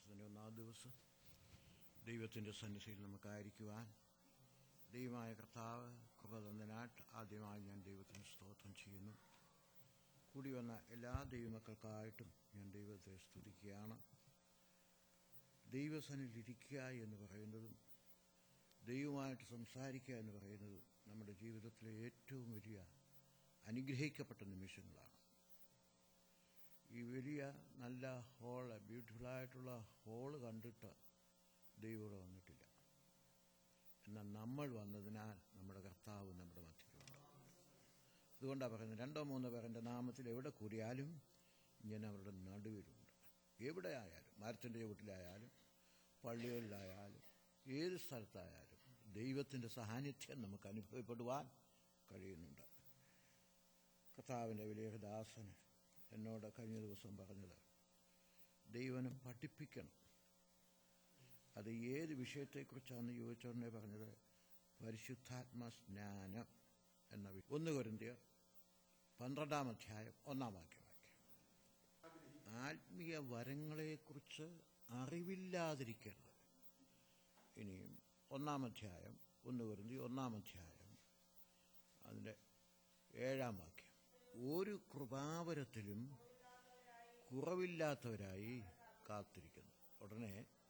മാസത്തിൻ്റെ ഒന്നാം ദിവസം ദൈവത്തിൻ്റെ സന്നിധിയിൽ നമുക്കായിരിക്കുവാൻ ദൈവമായ കർത്താവ് കൃപ തന്നതിനായിട്ട് ആദ്യമായി ഞാൻ ദൈവത്തിന് സ്തോത്രം ചെയ്യുന്നു കൂടി വന്ന എല്ലാ ദൈവമക്കൾക്കായിട്ടും ഞാൻ ദൈവത്തെ സ്തുതിക്കുകയാണ് ദൈവസനിലിരിക്കുക എന്ന് പറയുന്നതും ദൈവമായിട്ട് സംസാരിക്കുക എന്ന് പറയുന്നതും നമ്മുടെ ജീവിതത്തിലെ ഏറ്റവും വലിയ അനുഗ്രഹിക്കപ്പെട്ട നിമിഷങ്ങളാണ് ഈ വലിയ നല്ല ഹോള് ബ്യൂട്ടിഫുള്ളായിട്ടുള്ള ഹോള് കണ്ടിട്ട് ദൈവം ഇവിടെ വന്നിട്ടില്ല എന്നാൽ നമ്മൾ വന്നതിനാൽ നമ്മുടെ കർത്താവ് നമ്മുടെ മധ്യത്തിലുണ്ട് അതുകൊണ്ടാണ് പറയുന്നത് രണ്ടോ മൂന്നോ പേർ എൻ്റെ നാമത്തിൽ എവിടെ കൂടിയാലും ഞാൻ അവരുടെ നടുവിലുണ്ട് എവിടെ ആയാലും മരത്തിൻ്റെ ചുവട്ടിലായാലും പള്ളികളിലായാലും ഏത് സ്ഥലത്തായാലും ദൈവത്തിൻ്റെ സാന്നിധ്യം നമുക്ക് അനുഭവപ്പെടുവാൻ കഴിയുന്നുണ്ട് കർത്താവിൻ്റെ വലിയ ദാസന് എന്നോട് കഴിഞ്ഞ ദിവസം പറഞ്ഞത് ദൈവനെ പഠിപ്പിക്കണം അത് ഏത് വിഷയത്തെക്കുറിച്ചാണെന്ന് ചോദിച്ചോടനെ പറഞ്ഞത് പരിശുദ്ധാത്മ സ്നാനം എന്ന വി- ഒന്ന് കൊരിന്ത്യർ പന്ത്രണ്ടാം അധ്യായം ഒന്നാം വാക്യം വാക്യം ആത്മീയ വരങ്ങളെക്കുറിച്ച് അറിവില്ലാതിരിക്കരുത് ഇനിയും ഒന്നാം അധ്യായം ഒന്ന് കൊരിന്തി ഒന്നാം അധ്യായം അതിൻ്റെ ഏഴാം വാക്യം ഒരു കൃപാവരത്തിലും കുറവില്ലാത്തവരായി കാത്തിരിക്കുന്നു ഉടനെ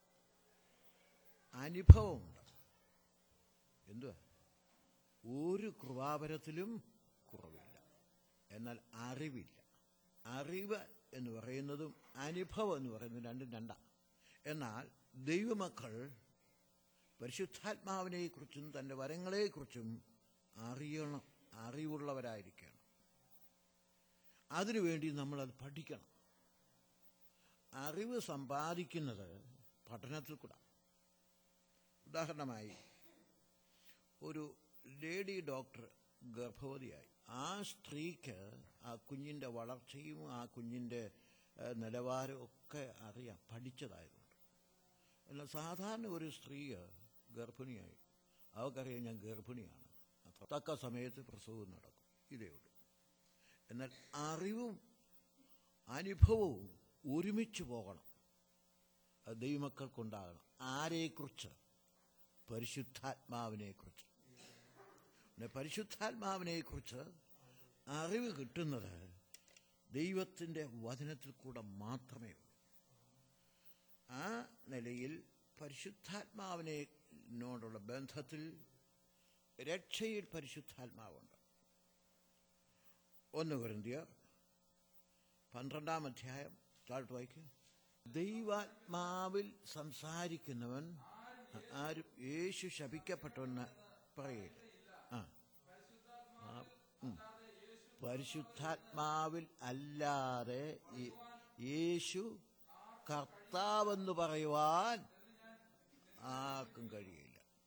അനുഭവമുണ്ട് എന്തുവാ ഒരു കൃപാവരത്തിലും കുറവില്ല എന്നാൽ അറിവില്ല അറിവ് എന്ന് പറയുന്നതും അനുഭവം എന്ന് പറയുന്നതും രണ്ടും രണ്ടാണ് എന്നാൽ ദൈവമക്കൾ പരിശുദ്ധാത്മാവിനെക്കുറിച്ചും തൻ്റെ വരങ്ങളെക്കുറിച്ചും അറിയണം അറിവുള്ളവരായിരിക്കണം അതിനുവേണ്ടി നമ്മളത് പഠിക്കണം അറിവ് സമ്പാദിക്കുന്നത് പഠനത്തിൽ കൂടെ ഉദാഹരണമായി ഒരു ലേഡി ഡോക്ടർ ഗർഭവതിയായി ആ സ്ത്രീക്ക് ആ കുഞ്ഞിൻ്റെ വളർച്ചയും ആ കുഞ്ഞിൻ്റെ ഏഹ്, നിലവാരവും ഒക്കെ അറിയാം പഠിച്ചതായതുകൊണ്ട് എന്നാൽ സാധാരണ ഒരു സ്ത്രീ ഗർഭിണിയായി അവൾക്കറിയാം ഞാൻ ഗർഭിണിയാണ് അപ്പോൾ തക്ക സമയത്ത് പ്രസവം നടക്കും ഇതേ ഉള്ളൂ എന്നാൽ അറിവും അനുഭവവും ഒരുമിച്ച് പോകണം അത് ദൈവമക്കൾക്കുണ്ടാകണം ആരെക്കുറിച്ച് പരിശുദ്ധാത്മാവിനെക്കുറിച്ച് പിന്നെ പരിശുദ്ധാത്മാവിനെക്കുറിച്ച് അറിവ് കിട്ടുന്നത് ദൈവത്തിൻ്റെ വചനത്തിൽ കൂടെ മാത്രമേ ഉള്ളൂ ആ നിലയിൽ പരിശുദ്ധാത്മാവിനോടുള്ള ബന്ധത്തിൽ രക്ഷയിൽ പരിശുദ്ധാത്മാവുണ്ട് ഒന്ന് കുരന്തിയർ പന്ത്രണ്ടാം അധ്യായം താഴ്ത്ത് വായിക്കുക ദൈവാത്മാവിൽ സംസാരിക്കുന്നവൻ ആരും യേശു ശപിക്കപ്പെട്ടവെന്ന് പറയില്ല ആ ആ, ഉം. പരിശുദ്ധാത്മാവിൽ അല്ലാതെ ഈ യേശു കർത്താവെന്ന് പറയുവാൻ ആർക്കും കഴിയില്ല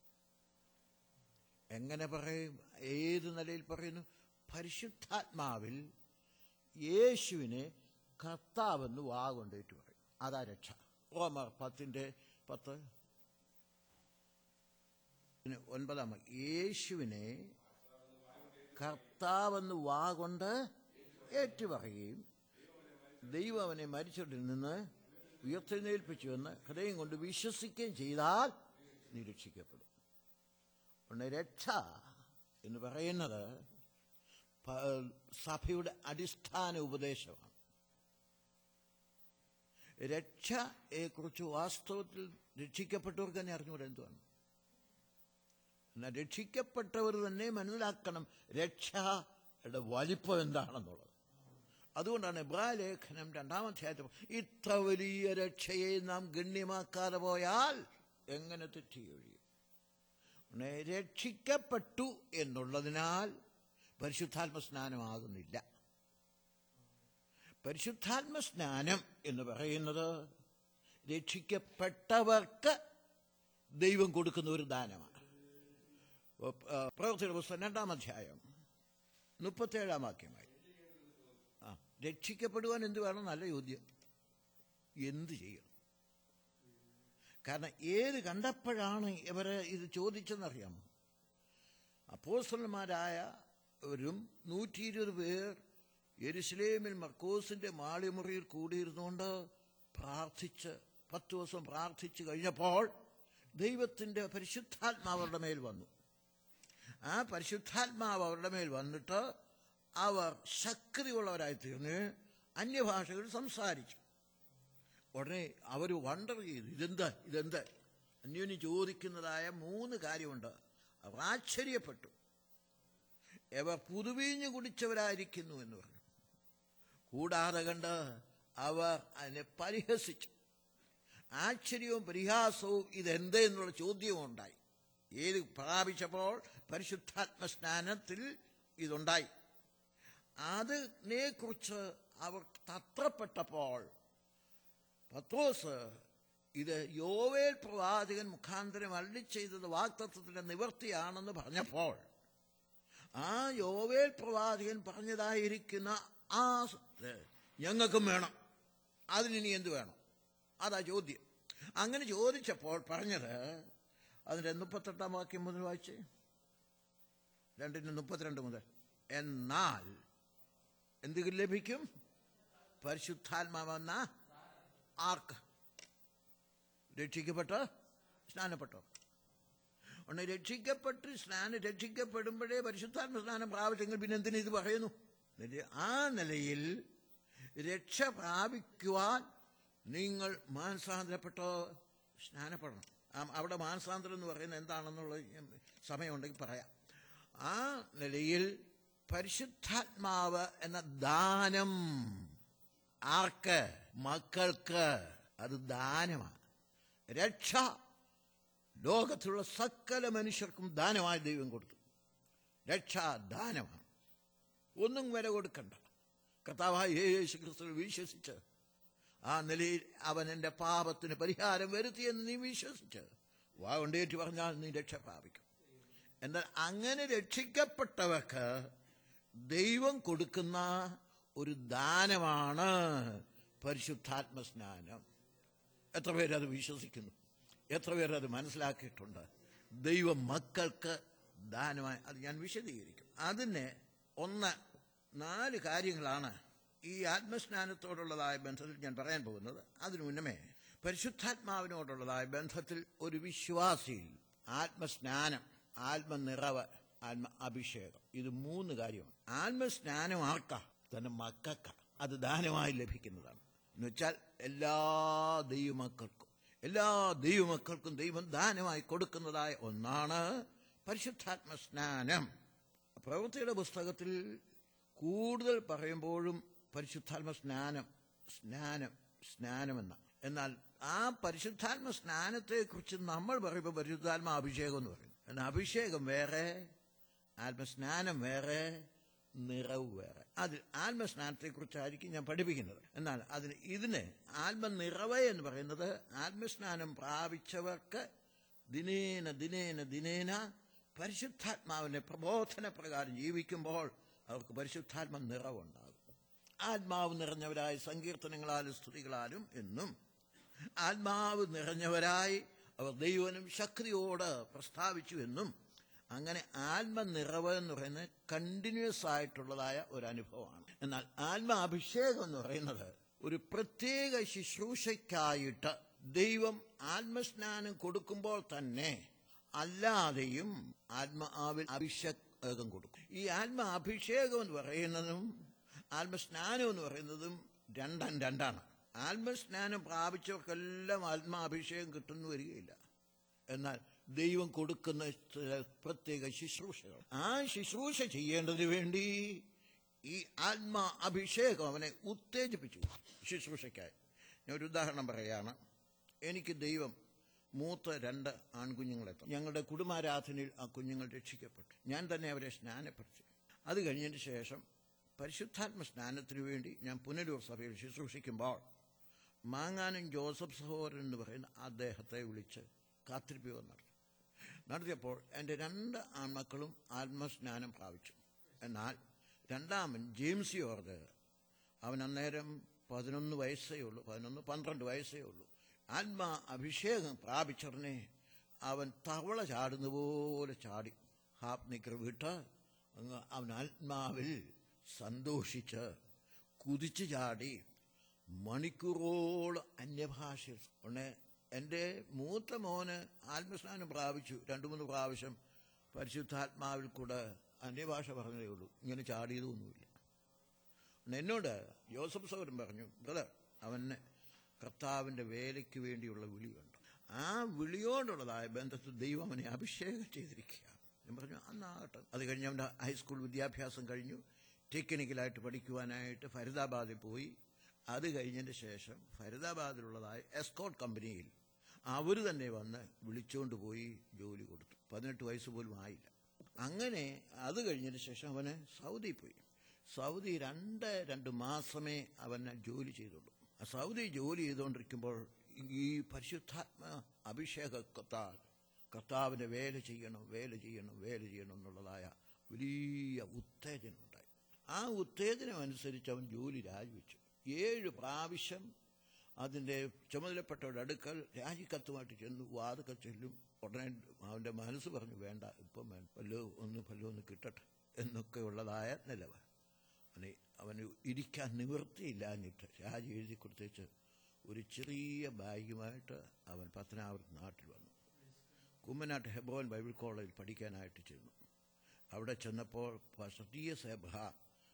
എങ്ങനെ പറയും ഏത് നിലയിൽ പറയുന്നു പരിശുദ്ധാത്മാവിൽ യേശുവിനെ കർത്താവെന്ന് വാ കൊണ്ടേറ്റ് പറയും അതാ രക്ഷ റോമർ പത്തിൻ്റെ പത്ത് പിന്നെ ഒൻപതാം വാക്യം. യേശുവിനെ കർത്താവെന്ന് വാ കൊണ്ട് ഏറ്റുപറയുകയും ദൈവം അവനെ മരിച്ചവരിൽ നിന്ന് ഉയർത്തെഴുന്നേൽപ്പിച്ചുവെന്ന് ഹൃദയം കൊണ്ട് വിശ്വസിക്കുകയും ചെയ്താൽ നീ രക്ഷിക്കപ്പെടും അതുകൊണ്ട് രക്ഷ എന്ന് പറയുന്നത് പ- സഭയുടെ അടിസ്ഥാന ഉപദേശമാണ് രക്ഷയെക്കുറിച്ച് വാസ്തവത്തിൽ രക്ഷിക്കപ്പെട്ടവർക്ക് തന്നെ അറിഞ്ഞുകൂടെ എന്തുവാണ് എന്നാൽ രക്ഷിക്കപ്പെട്ടവർ തന്നെ മനസ്സിലാക്കണം രക്ഷയുടെ വലിപ്പം എന്താണെന്നുള്ളത് അതുകൊണ്ടാണ് എബ്രായ ലേഖനം രണ്ടാമധ്യായത്തിൽ ഇത്ര വലിയ രക്ഷയെ നാം ഗണ്യമാക്കാതെ പോയാൽ എങ്ങനെ തെറ്റി കഴിയും ഉടനെ രക്ഷിക്കപ്പെട്ടു എന്നുള്ളതിനാൽ പരിശുദ്ധാത്മ സ്നാനമാകുന്നില്ല പരിശുദ്ധാത്മ സ്നാനം എന്ന് പറയുന്നത് രക്ഷിക്കപ്പെട്ടവർക്ക് ദൈവം കൊടുക്കുന്ന ഒരു ദാനമാണ് ആ, പ്രവൃത്തിയുടെ പുസ്തകം രണ്ടാം അധ്യായം മുപ്പത്തേഴാം വാക്യമായി ആ രക്ഷിക്കപ്പെടുവാൻ എന്ത് വേണം നല്ല ചോദ്യം എന്ത് ചെയ്യണം കാരണം ഏത് കണ്ടപ്പോഴാണ് ഇവരെ ഇത് ചോദിച്ചെന്നറിയാമോ അപ്പോസ്റ്റലന്മാരായവരും നൂറ്റി ഇരുപത് പേർ യെരുസലേമിൽ മർക്കോസിന്റെ മാളിമുറിയിൽ കൂടിയിരുന്നുകൊണ്ട് പ്രാർത്ഥിച്ച് പത്ത് ദിവസം പ്രാർത്ഥിച്ചു കഴിഞ്ഞപ്പോൾ ദൈവത്തിൻ്റെ പരിശുദ്ധാത്മാവ് അവരുടെ മേൽ വന്നു ആ പരിശുദ്ധാത്മാവ് അവരുടെ മേൽ വന്നിട്ട് അവർ ശക്തിയുള്ളവരായി തീർന്ന് അന്യഭാഷകൾ സംസാരിച്ചു ഉടനെ അവർ വണ്ടർ ചെയ്തു ഇതെന്ത് ഇതെന്ത് അന്യോന്യം ചോദിക്കുന്നതായ മൂന്ന് കാര്യമുണ്ട് അവർ ആശ്ചര്യപ്പെട്ടു ഇവർ പുതുവീഞ്ഞു കുടിച്ചവരായിരിക്കുന്നു എന്ന് പറഞ്ഞു കൂടാതെ കണ്ട് അവർ അതിനെ പരിഹസിച്ചു ആശ്ചര്യവും പരിഹാസവും ഇതെന്ത് എന്നുള്ള ചോദ്യവും ഉണ്ടായി ഏത് പ്രാപിച്ചപ്പോൾ പരിശുദ്ധാത്മ സ്നാനത്തിൽ ഇതുണ്ടായി അതിനെ കുറിച്ച് അവർ തത്രപ്പെട്ടപ്പോൾ പത്രോസ് ഇത് യോവേൽ പ്രവാചകൻ മുഖാന്തരം അള്ളി ചെയ്തത് വാക്തത്വത്തിന്റെ നിവൃത്തിയാണെന്ന് പറഞ്ഞപ്പോൾ ആ യോവേൽ പ്രവാചകൻ പറഞ്ഞതായിരിക്കുന്ന ആ ഇത് ഞങ്ങൾക്കും വേണം അതിനി എന്ത് വേണം അതാ ചോദ്യം അങ്ങനെ ചോദിച്ചപ്പോൾ പറഞ്ഞത് അതിന്റെ മുപ്പത്തെട്ടാം വാക്യം മുതൽ വായിച്ചേ രണ്ടിന് മുപ്പത്തിരണ്ട് മുതൽ എന്നാൽ എന്ത് ലഭിക്കും പരിശുദ്ധാത്മാവെന്ന ആർക്ക് രക്ഷിക്കപ്പെട്ട് സ്നാനപ്പെട്ടോ ഒന്ന് രക്ഷിക്കപ്പെട്ട് സ്നാനം രക്ഷിക്കപ്പെടുമ്പോഴേ പരിശുദ്ധാത്മ സ്നാനം പ്രാപിച്ചെങ്കിൽ പിന്നെ എന്തിനു ഇത് പറയുന്നു എന്നിട്ട് ആ നിലയിൽ രക്ഷ പ്രാപിക്കുവാൻ നിങ്ങൾ മാനസാന്തരപ്പെട്ടോ സ്നാനപ്പെടണം ആ- അവിടെ മാനസാന്തരം എന്ന് പറയുന്നത് എന്താണെന്നുള്ള സമയമുണ്ടെങ്കിൽ പറയാം ആ നിലയിൽ പരിശുദ്ധാത്മാവ് എന്ന ദാനം ആർക്ക് മക്കൾക്ക് അത് ദാനമാണ് രക്ഷ ലോകത്തിലുള്ള സകല മനുഷ്യർക്കും ദാനമായി ദൈവം കൊടുത്തു രക്ഷ ദാനമാണ് ഒന്നും വില കൊടുക്കണ്ട കർത്താവായ യേശു ക്രിസ്തു വിശ്വസിച്ച് ആ നിലയിൽ അവൻ എൻ്റെ പാപത്തിന് പരിഹാരം വരുത്തിയെന്ന് നീ വിശ്വസിച്ച് വാ കൊണ്ടേറ്റ് പറഞ്ഞാൽ നീ രക്ഷ പ്രാപിക്കും എന്നാൽ അങ്ങനെ രക്ഷിക്കപ്പെട്ടവർക്ക് ദൈവം കൊടുക്കുന്ന ഒരു ദാനമാണ് പരിശുദ്ധാത്മ സ്നാനം എത്ര പേരത് വിശ്വസിക്കുന്നു എത്ര പേരത് മനസ്സിലാക്കിയിട്ടുണ്ട് ദൈവം മക്കൾക്ക് ദാനമായി അത് ഞാൻ വിശദീകരിക്കും അതിന് ഒന്ന് നാല് കാര്യങ്ങളാണ് ഈ ആത്മസ്നാനത്തോടുള്ളതായ ബന്ധത്തിൽ ഞാൻ പറയാൻ പോകുന്നത് അതിനു മുന്നമേ പരിശുദ്ധാത്മാവിനോടുള്ളതായ ബന്ധത്തിൽ ഒരു വിശ്വാസി ആത്മസ്നാനം ആത്മനിറവ് ആത്മ അഭിഷേകം ഇത് മൂന്ന് കാര്യമാണ് ആത്മസ്നാനം ആർക്ക തന്റെ മക്കൾക്ക അത് ദാനമായി ലഭിക്കുന്നതാണ് എന്ന് വെച്ചാൽ എല്ലാ ദൈവമക്കൾക്കും എല്ലാ ദൈവമക്കൾക്കും ദൈവം ദാനമായി കൊടുക്കുന്നതായ ഒന്നാണ് പരിശുദ്ധാത്മ സ്നാനം പ്രവൃത്തിയുടെ പുസ്തകത്തിൽ കൂടുതൽ പറയുമ്പോഴും പരിശുദ്ധാത്മ സ്നാനം സ്നാനം സ്നാനമെന്ന എന്നാൽ ആ പരിശുദ്ധാത്മ സ്നാനത്തെക്കുറിച്ച് നമ്മൾ പറയുമ്പോൾ പരിശുദ്ധാത്മ അഭിഷേകം എന്ന് പറയും എന്നാൽ അഭിഷേകം വേറെ ആത്മസ്നാനം വേറെ നിറവ് വേറെ അതിൽ ആത്മസ്നാനത്തെക്കുറിച്ചായിരിക്കും ഞാൻ പഠിപ്പിക്കുന്നത് എന്നാൽ അതിന് ഇതിന് ആത്മനിറവ് എന്ന് പറയുന്നത് ആത്മസ്നാനം പ്രാപിച്ചവർക്ക് ദിനേന ദിനേന ദിനേന പരിശുദ്ധാത്മാവിന്റെ പ്രബോധന പ്രകാരം ജീവിക്കുമ്പോൾ അവർക്ക് പരിശുദ്ധാത്മ നിറവുണ്ടാകും ആത്മാവ് നിറഞ്ഞവരായി സങ്കീർത്തനങ്ങളാലും സ്തുതികളാലും എന്നും ആത്മാവ് നിറഞ്ഞവരായി അവർ ദൈവനും ശക്തിയോട് പ്രസ്താവിച്ചു എന്നും അങ്ങനെ ആത്മനിറവ് എന്ന് പറയുന്നത് കണ്ടിന്യൂസ് ആയിട്ടുള്ളതായ ഒരു അനുഭവമാണ് എന്നാൽ ആത്മാഭിഷേകം എന്ന് പറയുന്നത് ഒരു പ്രത്യേക ശുശ്രൂഷയ്ക്കായിട്ട് ദൈവം ആത്മസ്നാനം കൊടുക്കുമ്പോൾ തന്നെ അല്ലാതെയും ആത്മാവിൽ അഭിഷേകം കൊടുക്കും ഈ ആത്മ അഭിഷേകം എന്ന് പറയുന്നതും ആത്മസ്നാനം എന്ന് പറയുന്നതും രണ്ടാം രണ്ടാണ് ആത്മസ്നാനം പ്രാപിച്ചവർക്കെല്ലാം ആത്മാഭിഷേകം കിട്ടുന്നു വരികയില്ല എന്നാൽ ദൈവം കൊടുക്കുന്ന ചില പ്രത്യേക ശുശ്രൂഷകൾ ആ ശുശ്രൂഷ ചെയ്യേണ്ടതിന് വേണ്ടി ഈ ആത്മാ അഭിഷേകം അവനെ ഉത്തേജിപ്പിച്ചു ശുശ്രൂഷയ്ക്കായി ഞാൻ ഒരു ഉദാഹരണം പറയാണ് എനിക്ക് ദൈവം മൂത്ത രണ്ട് ആൺകുഞ്ഞുങ്ങളെ തന്നു. ഞങ്ങളുടെ കുടുംബാരാധനയിൽ ആ കുഞ്ഞുങ്ങൾ രക്ഷിക്കപ്പെട്ടു ഞാൻ തന്നെ അവരെ സ്നാനപ്പെടുത്തി അത് കഴിഞ്ഞതിന് ശേഷം പരിശുദ്ധാത്മ സ്നാനത്തിനു വേണ്ടി ഞാൻ പുനലൂർ സഭയിൽ ശുശ്രൂഷിക്കുമ്പോൾ മാങ്ങാനും ജോസഫ് സഹോദരൻ എന്ന് പറയുന്ന അദ്ദേഹത്തെ വിളിച്ച് കാത്തിരിപ്പുക നടത്തി നടത്തിയപ്പോൾ എൻ്റെ രണ്ട് ആൺമക്കളും ആത്മസ്നാനം പ്രാപിച്ചു എന്നാൽ രണ്ടാമൻ ജെയിംസ് ജോർജ് അവൻ അന്നേരം പതിനൊന്ന് വയസ്സേ ഉള്ളൂ പതിനൊന്ന് പന്ത്രണ്ട് വയസ്സേ ഉള്ളൂ ആത്മാ അഭിഷേകം പ്രാപിച്ചറിനെ അവൻ തവള ചാടുന്ന പോലെ ചാടി ഹാഫ് നിക്കർ വിട്ട് അങ്ങ് അവൻ ആത്മാവിൽ സന്തോഷിച്ച് കുതിച്ചു ചാടി മണിക്കൂറോളം അന്യഭാഷ ഉടനെ എൻ്റെ മൂത്ത മോന് ആത്മസ്നാനം പ്രാപിച്ചു രണ്ടു മൂന്ന് പ്രാവശ്യം പരിശുദ്ധാത്മാവിൽ കൂടെ അന്യഭാഷ പറഞ്ഞതേ ഉള്ളൂ ഇങ്ങനെ ചാടിയതൊന്നുമില്ല എന്നോട് ജോസഫ് സൗരൻ പറഞ്ഞു ബ്രദർ അവന് കർത്താവിൻ്റെ വേലയ്ക്ക് വേണ്ടിയുള്ള വിളിയുണ്ട് ആ വിളിയോടുള്ളതായ ബന്ധത്തിൽ ദൈവം അവനെ അഭിഷേകം ചെയ്തിരിക്കുക ഞാൻ പറഞ്ഞു അന്നാകട്ടെ അത് കഴിഞ്ഞ് അവൻ്റെ ഹൈസ്കൂൾ വിദ്യാഭ്യാസം കഴിഞ്ഞു ടെക്നിക്കലായിട്ട് പഠിക്കുവാനായിട്ട് ഫരീദാബാദിൽ പോയി അത് കഴിഞ്ഞതിന് ശേഷം ഫരീദാബാദിലുള്ളതായ എസ്കോട്ട് കമ്പനിയിൽ അവർ തന്നെ വന്ന് വിളിച്ചുകൊണ്ട് പോയി ജോലി കൊടുത്തു പതിനെട്ട് വയസ്സ് പോലും ആയില്ല അങ്ങനെ അത് കഴിഞ്ഞതിന് ശേഷം അവന് സൗദി പോയി സൗദി രണ്ട് രണ്ട് മാസമേ അവന് ജോലി ചെയ്തുള്ളൂ ആ സൗദി ജോലി ചെയ്തുകൊണ്ടിരിക്കുമ്പോൾ ഈ പരിശുദ്ധാത്മ അഭിഷേകത്താൽ കർത്താവിനെ വേല ചെയ്യണം വേല ചെയ്യണം വേല ചെയ്യണം എന്നുള്ളതായ വലിയ ഉത്തേജനം ഉണ്ടായി ആ ഉത്തേജനം അനുസരിച്ച് അവൻ ജോലി രാജിവെച്ചു ഏഴ് പ്രാവശ്യം അതിൻ്റെ ചുമതലപ്പെട്ടവരുടെ അടുക്കൽ രാജിക്കത്തുമായിട്ട് ചെന്നു വാതുക്കൾ ചെല്ലും ഉടനെ അവൻ്റെ മനസ്സ് പറഞ്ഞു വേണ്ട ഇപ്പം വേണ്ട പല്ലോ ഒന്ന് പല്ലോ ഒന്ന് കിട്ടട്ടെ എന്നൊക്കെ ഉള്ളതായ നിലവ് അവന് അവന് ഇരിക്കാൻ നിവൃത്തിയില്ലാഞ്ഞിട്ട് രാജി എഴുതി കൊടുത്തേച്ച് ഒരു ചെറിയ ബാഗുമായിട്ട് അവൻ പത്തനാപുരത്ത് നാട്ടിൽ വന്നു കുമ്മനാട്ട് ഹെബോൻ ബൈബിൾ കോളേജിൽ പഠിക്കാനായിട്ട് ചെന്നു അവിടെ ചെന്നപ്പോൾ pastor T S Abraham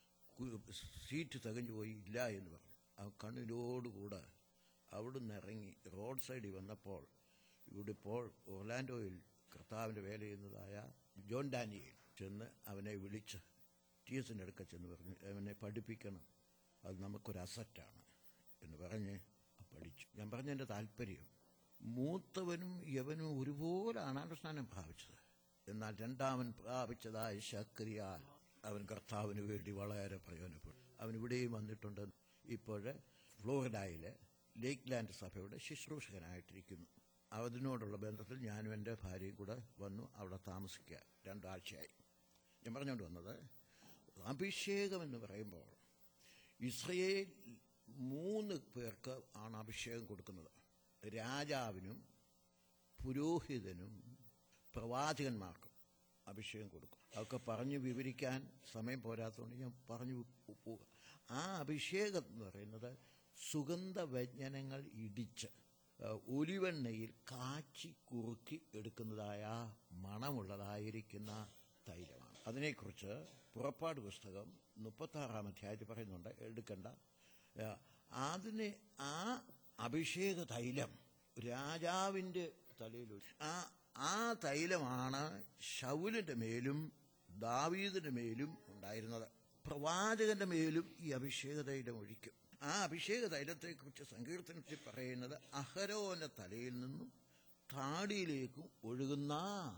seat തികഞ്ഞു പോയി ഇല്ല എന്ന് പറഞ്ഞു ആ കണ്ണിനോടുകൂടെ അവിടുന്ന് ഇറങ്ങി റോഡ് സൈഡിൽ വന്നപ്പോൾ ഇവിടെ ഇപ്പോൾ ഒർലാൻഡോയിൽ കർത്താവിൻ്റെ വേല ചെയ്യുന്നതായ ജോൺ ഡാനിയേൽ ചെന്ന് അവനെ വിളിച്ച് ടി എസിൻ്റെ അടുക്ക ചെന്ന് പറഞ്ഞു അവനെ പഠിപ്പിക്കണം അത് നമുക്കൊരു അസറ്റാണ് എന്ന് പറഞ്ഞ് പഠിച്ചു ഞാൻ പറഞ്ഞതിൻ്റെ താല്പര്യം മൂത്തവനും യവനും ഒരുപോലാണ് അനുഷ്ഠാനം പ്രാപിച്ചത് എന്നാൽ രണ്ടാമൻ പ്രാപിച്ചതായ ശക്രിയാൽ അവൻ കർത്താവിന് വേണ്ടി വളരെ പ്രയോജനപ്പെടും അവൻ ഇവിടെയും വന്നിട്ടുണ്ട് ഇപ്പോൾ ഫ്ലോറിഡയിലെ ലേക്ക് ലാൻഡ് സഭയുടെ ശുശ്രൂഷകനായിട്ടിരിക്കുന്നു അതിനോടുള്ള ബന്ധത്തിൽ ഞാനും എൻ്റെ ഭാര്യയും കൂടെ വന്നു അവിടെ താമസിക്കുക രണ്ടാഴ്ചയായി ഞാൻ പറഞ്ഞുകൊണ്ട് വന്നത് അഭിഷേകം എന്ന് പറയുമ്പോൾ ഇസ്രയേൽ മൂന്ന് പേർക്ക് ആണ് അഭിഷേകം കൊടുക്കുന്നത് രാജാവിനും പുരോഹിതനും പ്രവാചകന്മാർക്കും അഭിഷേകം കൊടുക്കും അതൊക്കെ പറഞ്ഞു വിവരിക്കാൻ സമയം പോരാത്തതുകൊണ്ട് ഞാൻ പറഞ്ഞു പോവുക ആ അഭിഷേകം എന്ന് പറയുന്നത് സുഗന്ധ വ്യഞ്ജനങ്ങൾ ഇടിച്ച് ഒലിവെണ്ണയിൽ കാച്ചി കുറുക്കി എടുക്കുന്നതായ മണമുള്ളതായിരിക്കുന്ന തൈലമാണ് അതിനെക്കുറിച്ച് പുറപ്പാട് പുസ്തകം മുപ്പത്താറാം അധ്യായത്തിൽ പറയുന്നുണ്ട് എടുക്കണ്ട അതിന് ആ അഭിഷേക തൈലം രാജാവിൻ്റെ തലയിൽ ആ ആ തൈലമാണ് ഷൗലിന്റെ മേലും ദാവീദിന്റെ മേലും ഉണ്ടായിരുന്നത് പ്രവാചകന്റെ മേലും ഈ അഭിഷേക തൈലം ഒഴിക്കും ആ അഭിഷേക തൈലത്തെക്കുറിച്ച് സങ്കീർത്തനത്തിൽ പറയുന്നത് അഹരോന്റെ തലയിൽ നിന്നും താടിയിലേക്കും ഒഴുകുന്ന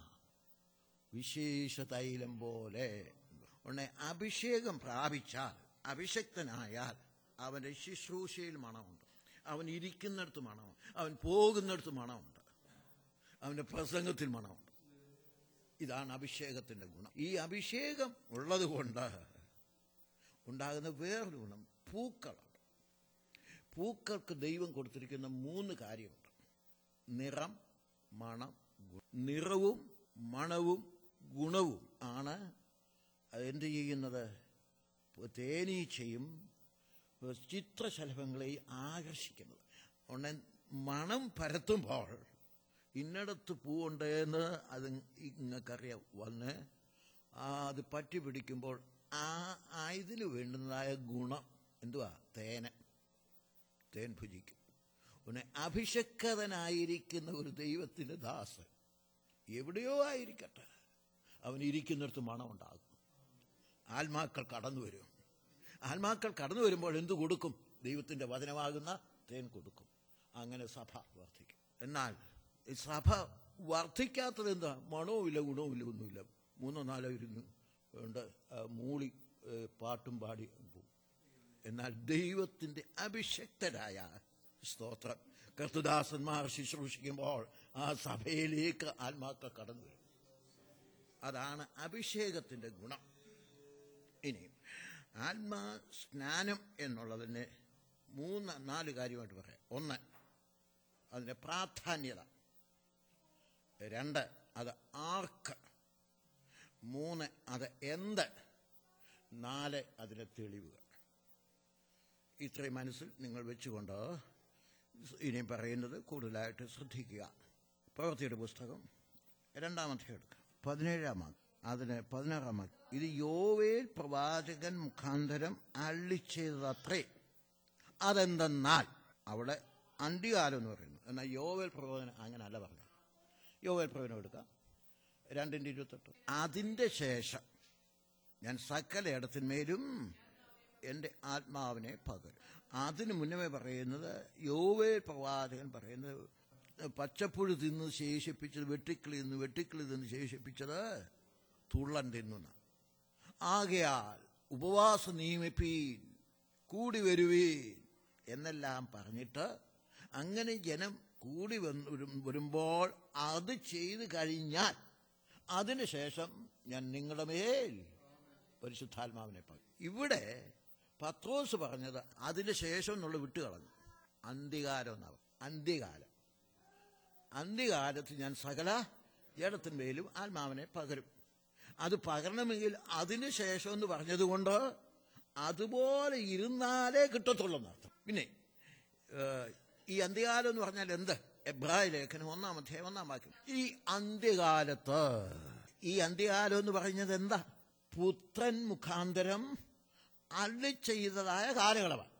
വിശേഷ തൈലം പോലെ ഉടനെ അഭിഷേകം പ്രാപിച്ചാൽ അഭിഷക്തനായാൽ അവന്റെ ശുശ്രൂഷയിൽ മണമുണ്ട് അവൻ ഇരിക്കുന്നിടത്ത് മണമുണ്ട് അവൻ പോകുന്നിടത്ത് മണമുണ്ട് അവന്റെ പ്രസംഗത്തിൽ മണമുണ്ട് ഇതാണ് അഭിഷേകത്തിന്റെ ഗുണം ഈ അഭിഷേകം ഉള്ളത് കൊണ്ട് ഉണ്ടാകുന്ന വേറൊരു ഗുണം പൂക്കളാണ് പൂക്കൾക്ക് ദൈവം കൊടുത്തിരിക്കുന്ന മൂന്ന് കാര്യമുണ്ട് നിറം മണം നിറവും മണവും ഗുണവും ആണ് എന്ത് ചെയ്യുന്നത് തേനീച്ചയും ചിത്രശലഭങ്ങളെയും ആകർഷിക്കുന്നത് ഉടനെ മണം പരത്തുമ്പോൾ ഇന്നടത്ത് പൂവുണ്ട് എന്ന് അത് നിങ്ങൾക്കറിയാം വന്ന് അത് പറ്റി പിടിക്കുമ്പോൾ ആ ഇതിന് വേണ്ടുന്നതായ ഗുണം എന്തുവാ തേന് തേൻ ഭുജിക്കും ഉടനെ അഭിഷക്തനായിരിക്കുന്ന ഒരു ദൈവത്തിൻ്റെ ദാസൻ എവിടെയോ ആയിരിക്കട്ടെ അവൻ ഇരിക്കുന്നിടത്ത് മണമുണ്ടാകും ആത്മാക്കൾ കടന്നു വരും ആത്മാക്കൾ കടന്നു വരുമ്പോൾ എന്തു കൊടുക്കും ദൈവത്തിന്റെ വചനമാകുന്ന തേൻ കൊടുക്കും അങ്ങനെ സഭ വർദ്ധിക്കും എന്നാൽ ഈ സഭ വർദ്ധിക്കാത്തത് എന്താ മണവുമില്ല ഗുണവുമില്ല ഒന്നുമില്ല മൂന്നോ നാലോ ഇരുന്ന് ഉണ്ട് മൂളി പാട്ടും പാടി പോകും എന്നാൽ ദൈവത്തിന്റെ അഭിഷക്തരായ സ്തോത്രം കർത്തുദാസന്മാർ ശുശ്രൂഷിക്കുമ്പോൾ ആ സഭയിലേക്ക് ആത്മാക്കൾ കടന്നു വരും അതാണ് അഭിഷേകത്തിന്റെ ഗുണം ഇനി ആത്മാ സ്നാനം എന്നുള്ളതിന് മൂന്ന് നാല് കാര്യമായിട്ട് പറയാം ഒന്ന് അതിൻ്റെ പ്രാധാന്യത രണ്ട് അത് ആർക്ക് മൂന്ന് അത് എന്ത് നാല് അതിൻ്റെ തെളിവുകൾ ഇത്രയും മനസ്സിൽ നിങ്ങൾ വെച്ചുകൊണ്ട് ഇനി പറയുന്നത് കൂടുതലായിട്ട് ശ്രദ്ധിക്കുക പ്രവൃത്തിയുടെ പുസ്തകം രണ്ടാമത്തെ എടുക്കുക പതിനേഴാം വാക്ക് അതിന് പതിനാറാം വാക്ക് ഇത് യോവേൽ പ്രവാചകൻ മുഖാന്തരം അള്ളിച്ചതത്രേ അതെന്തെന്നാൽ അവിടെ അന്ത്യകാലം എന്ന് പറയുന്നു എന്നാൽ യോവേൽ പ്രവചനം അങ്ങനല്ല പറഞ്ഞു യോവേൽ പ്രവചനം എടുക്കാം രണ്ടിൻ്റെ ഇരുപത്തെട്ട് അതിൻ്റെ ശേഷം ഞാൻ സകല ഇടത്തിന്മേലും എൻ്റെ ആത്മാവിനെ പകരും അതിന് മുന്നമേ പറയുന്നത് യോവേ പ്രവാചകൻ പറയുന്നത് പച്ചപ്പുഴു തിന്ന് ശേഷിപ്പിച്ചത് വെട്ടിക്കിളി തിന്ന് വെട്ടിക്കിളി തിന്ന് ശേഷിപ്പിച്ചത് തുള്ളൻ തിന്നുന്ന ആകയാൽ ഉപവാസം നിയമിപ്പീൻ കൂടി വരുവീൻ എന്നെല്ലാം പറഞ്ഞിട്ട് അങ്ങനെ ജനം കൂടി വന്ന് വരും- വരുമ്പോൾ അത് ചെയ്തു കഴിഞ്ഞാൽ അതിനുശേഷം ഞാൻ നിങ്ങളുടെ മേൽ പരിശുദ്ധാത്മാവിനെ പകരും ഇവിടെ പത്രോസ് പറഞ്ഞത് അതിന് ശേഷം എന്നുള്ള വിട്ടുകളഞ്ഞു അന്ത്യകാലം എന്നാണ് അന്ത്യകാലം അന്ത്യകാലത്ത് ഞാൻ സകല ജഡത്തിന്മേലും ആത്മാവിനെ പകരും അത് പകരണമെങ്കിൽ അതിന് ശേഷം എന്ന് പറഞ്ഞതുകൊണ്ട് അതുപോലെ ഇരുന്നാലേ കിട്ടത്തുള്ളൂ എന്നർത്ഥം പിന്നെ ഏഹ്, ഈ അന്ത്യകാലം എന്ന് പറഞ്ഞാൽ എന്ത് എബ്രായ ലേഖനം ഒന്നാം അധ്യായം ഒന്നാം വാക്യം ഈ അന്ത്യകാലത്ത് ഈ അന്ത്യകാലം എന്ന് പറയുന്നത് എന്താ പുത്രൻ മുഖാന്തരം അള്ളി ചെയ്തതായ കാലയളവാണ്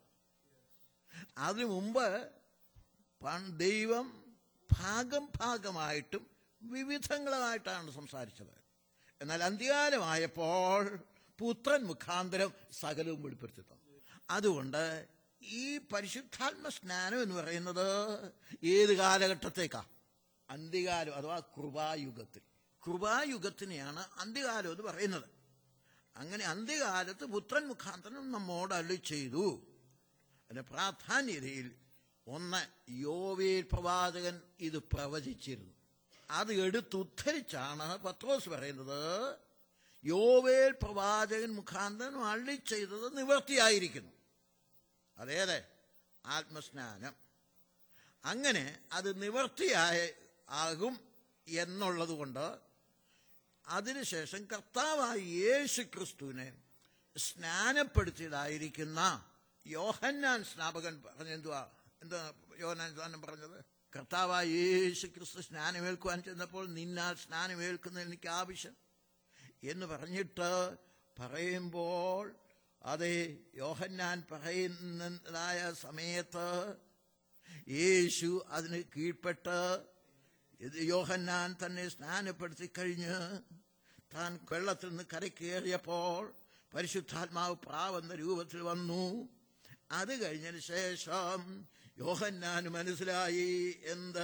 അതിനു മുമ്പ് പൺ- ദൈവം ഭാഗം ഭാഗമായിട്ടും വിവിധങ്ങളായിട്ടാണ് സംസാരിച്ചത് എന്നാൽ അന്ത്യകാലമായപ്പോൾ പുത്രൻ മുഖാന്തരം സകലവും വെളിപ്പെടുത്തി തന്നു അതുകൊണ്ട് ഈ പരിശുദ്ധാത്മ സ്നാനം എന്ന് പറയുന്നത് ഏത് കാലഘട്ടത്തേക്കാ അന്ത്യകാലം അഥവാ കൃപായുഗത്തിൽ കൃപായുഗത്തിനെയാണ് അന്ത്യകാലം എന്ന് പറയുന്നത് അങ്ങനെ അന്ത്യകാലത്ത് പുത്രൻ മുഖാന്തരം നമ്മോട് അള്ളി ചെയ്തു അതിന്റെ പ്രാധാന്യതയിൽ ഒന്ന് യോവേൽ പ്രവാചകൻ ഇത് പ്രവചിച്ചിരുന്നു അത് എടുത്തുദ്ധരിച്ചാണ് പത്രോസ് പറയുന്നത് യോവേൽ പ്രവാചകൻ മുഖാന്തരം അള്ളി ചെയ്തത് നിവർത്തിയായിരിക്കുന്നു അതേതെ ആത്മസ്നാനം അങ്ങനെ അത് നിവർത്തിയായ ആകും എന്നുള്ളത് കൊണ്ട് അതിനുശേഷം കർത്താവായ യേശു ക്രിസ്തുവിനെ സ്നാനപ്പെടുത്തിയതായിരിക്കുന്ന യോഹന്നാൻ സ്നാപകൻ പറഞ്ഞെന്തുവാ എന്താ യോഹന്നാൻ സ്നാനം പറഞ്ഞത് കർത്താവായ യേശു ക്രിസ്തു സ്നാനമേൽക്കുവാൻ ചെന്നപ്പോൾ നിന്നാൽ സ്നാനമേൽക്കുന്ന എനിക്ക് ആവശ്യം എന്ന് പറഞ്ഞിട്ട് പറയുമ്പോൾ അതെ യോഹന്നാൻ പറയുന്നതായ സമയത്ത് യേശു അതിന് കീഴ്പ്പെട്ട് ഇത് യോഹന്നാൻ തന്നെ സ്നാനപ്പെടുത്തി കഴിഞ്ഞ് താൻ വെള്ളത്തിൽ നിന്ന് കരക്കേറിയപ്പോൾ പരിശുദ്ധാത്മാവ് പ്രാവെന്ന രൂപത്തിൽ വന്നു അത് കഴിഞ്ഞതിന് ശേഷം യോഹന്നാന് മനസ്സിലായി എന്ത്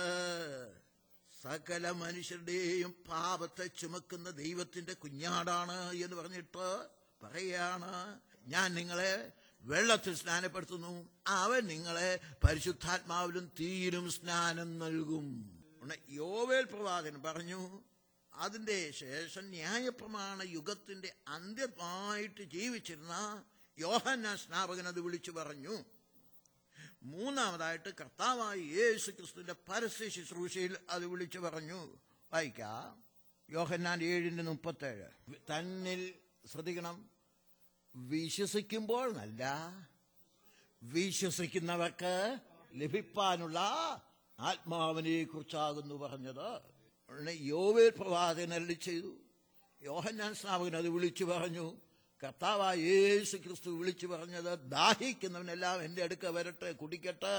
സകല മനുഷ്യരുടെയും പാപത്തെ ചുമക്കുന്ന ദൈവത്തിന്റെ കുഞ്ഞാടാണ് എന്ന് പറഞ്ഞിട്ട് പറയാണ് ഞാൻ നിങ്ങളെ വെള്ളത്തിൽ സ്നാനപ്പെടുത്തുന്നു അവൻ നിങ്ങളെ പരിശുദ്ധാത്മാവിലും തീരും സ്നാനം നൽകും ഉടനെ യോവേൽ പ്രവാചകൻ പറഞ്ഞു അതിന്റെ ശേഷം ന്യായപ്രമാണ യുഗത്തിന്റെ അന്ത്യമായിട്ട് ജീവിച്ചിരുന്ന യോഹന്ന സ്നാപകൻ അത് വിളിച്ചു പറഞ്ഞു മൂന്നാമതായിട്ട് കർത്താവായ യേശു ക്രിസ്തുവിന്റെ പരസ്യ ശുശ്രൂഷയിൽ അത് വിളിച്ചു പറഞ്ഞു വായിക്കാം യോഹന്നാൻ ഏഴിന്റെ മുപ്പത്തേഴ് തന്നിൽ ശ്രദ്ധിക്കണം വിശ്വസിക്കുമ്പോൾ നല്ല വിശ്വസിക്കുന്നവർക്ക് ലഭിപ്പാനുള്ള ആത്മാവിനെ കുറിച്ചാകുന്നു പറഞ്ഞത് ഉടനെ യോവേൽ പ്രവാചകൻ അരളി ചെയ്തു യോഹന്നാൻ സ്നാപകൻ അത് വിളിച്ചു പറഞ്ഞു കർത്താവായ യേശു ക്രിസ്തു വിളിച്ചു പറഞ്ഞത് ദാഹിക്കുന്നവനെല്ലാം എൻ്റെ അടുക്ക വരട്ടെ കുടിക്കട്ടെ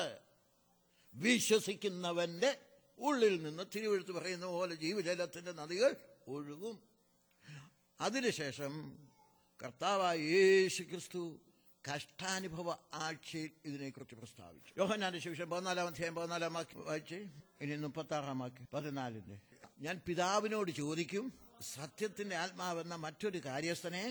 വിശ്വസിക്കുന്നവന്റെ ഉള്ളിൽ നിന്ന് തിരുവെഴുത്ത് പറയുന്ന പോലെ ജീവജലത്തിന്റെ നദികൾ ഒഴുകും അതിനുശേഷം കർത്താവായ യേശു ക്രിസ്തു കഷ്ടാനുഭവ ആഴ്ചയിൽ ഇതിനെക്കുറിച്ച് പ്രസ്താവിച്ചു യോഹന്നാന്റെ ശേഷം പതിനാലാം അധ്യായം പതിനാലാം വാക്യം വായിച്ച് ഇനി മുപ്പത്താറാം വാക്യം പതിനാലിന്റെ ഞാൻ പിതാവിനോട് ചോദിക്കും സത്യത്തിന്റെ ആത്മാവെന്ന മറ്റൊരു കാര്യസ്ഥനെ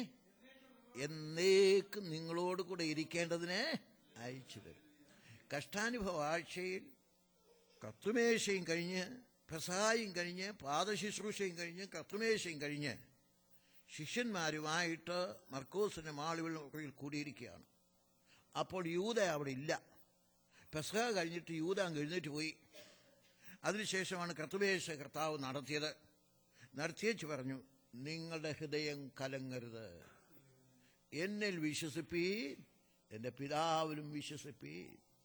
എന്നേക്കും നിങ്ങളോട് കൂടെ ഇരിക്കേണ്ടതിനെ അയച്ചു തരും കഷ്ടാനുഭവ ആഴ്ചയിൽ കത്തുമേശയും കഴിഞ്ഞ് പ്രസായും കഴിഞ്ഞ് പാദശുശ്രൂഷയും കഴിഞ്ഞ് കത്തുമേശയും കഴിഞ്ഞ് ശിഷ്യന്മാരുമായിട്ട് മർക്കോസിന്റെ മാളുകളിൽ കൂടിയിരിക്കുകയാണ് അപ്പോൾ യൂത അവിടെ ഇല്ല പെസഹ കഴിഞ്ഞിട്ട് യൂത അങ്ങ് എഴുന്നേറ്റ് പോയി അതിനുശേഷമാണ് കർത്തുവേശ കർത്താവ് നടത്തിയത് നടത്തിയേച്ച് പറഞ്ഞു നിങ്ങളുടെ ഹൃദയം കലങ്ങരുത് എന്നിൽ വിശ്വസിപ്പീ എൻ്റെ പിതാവിലും വിശ്വസിപ്പി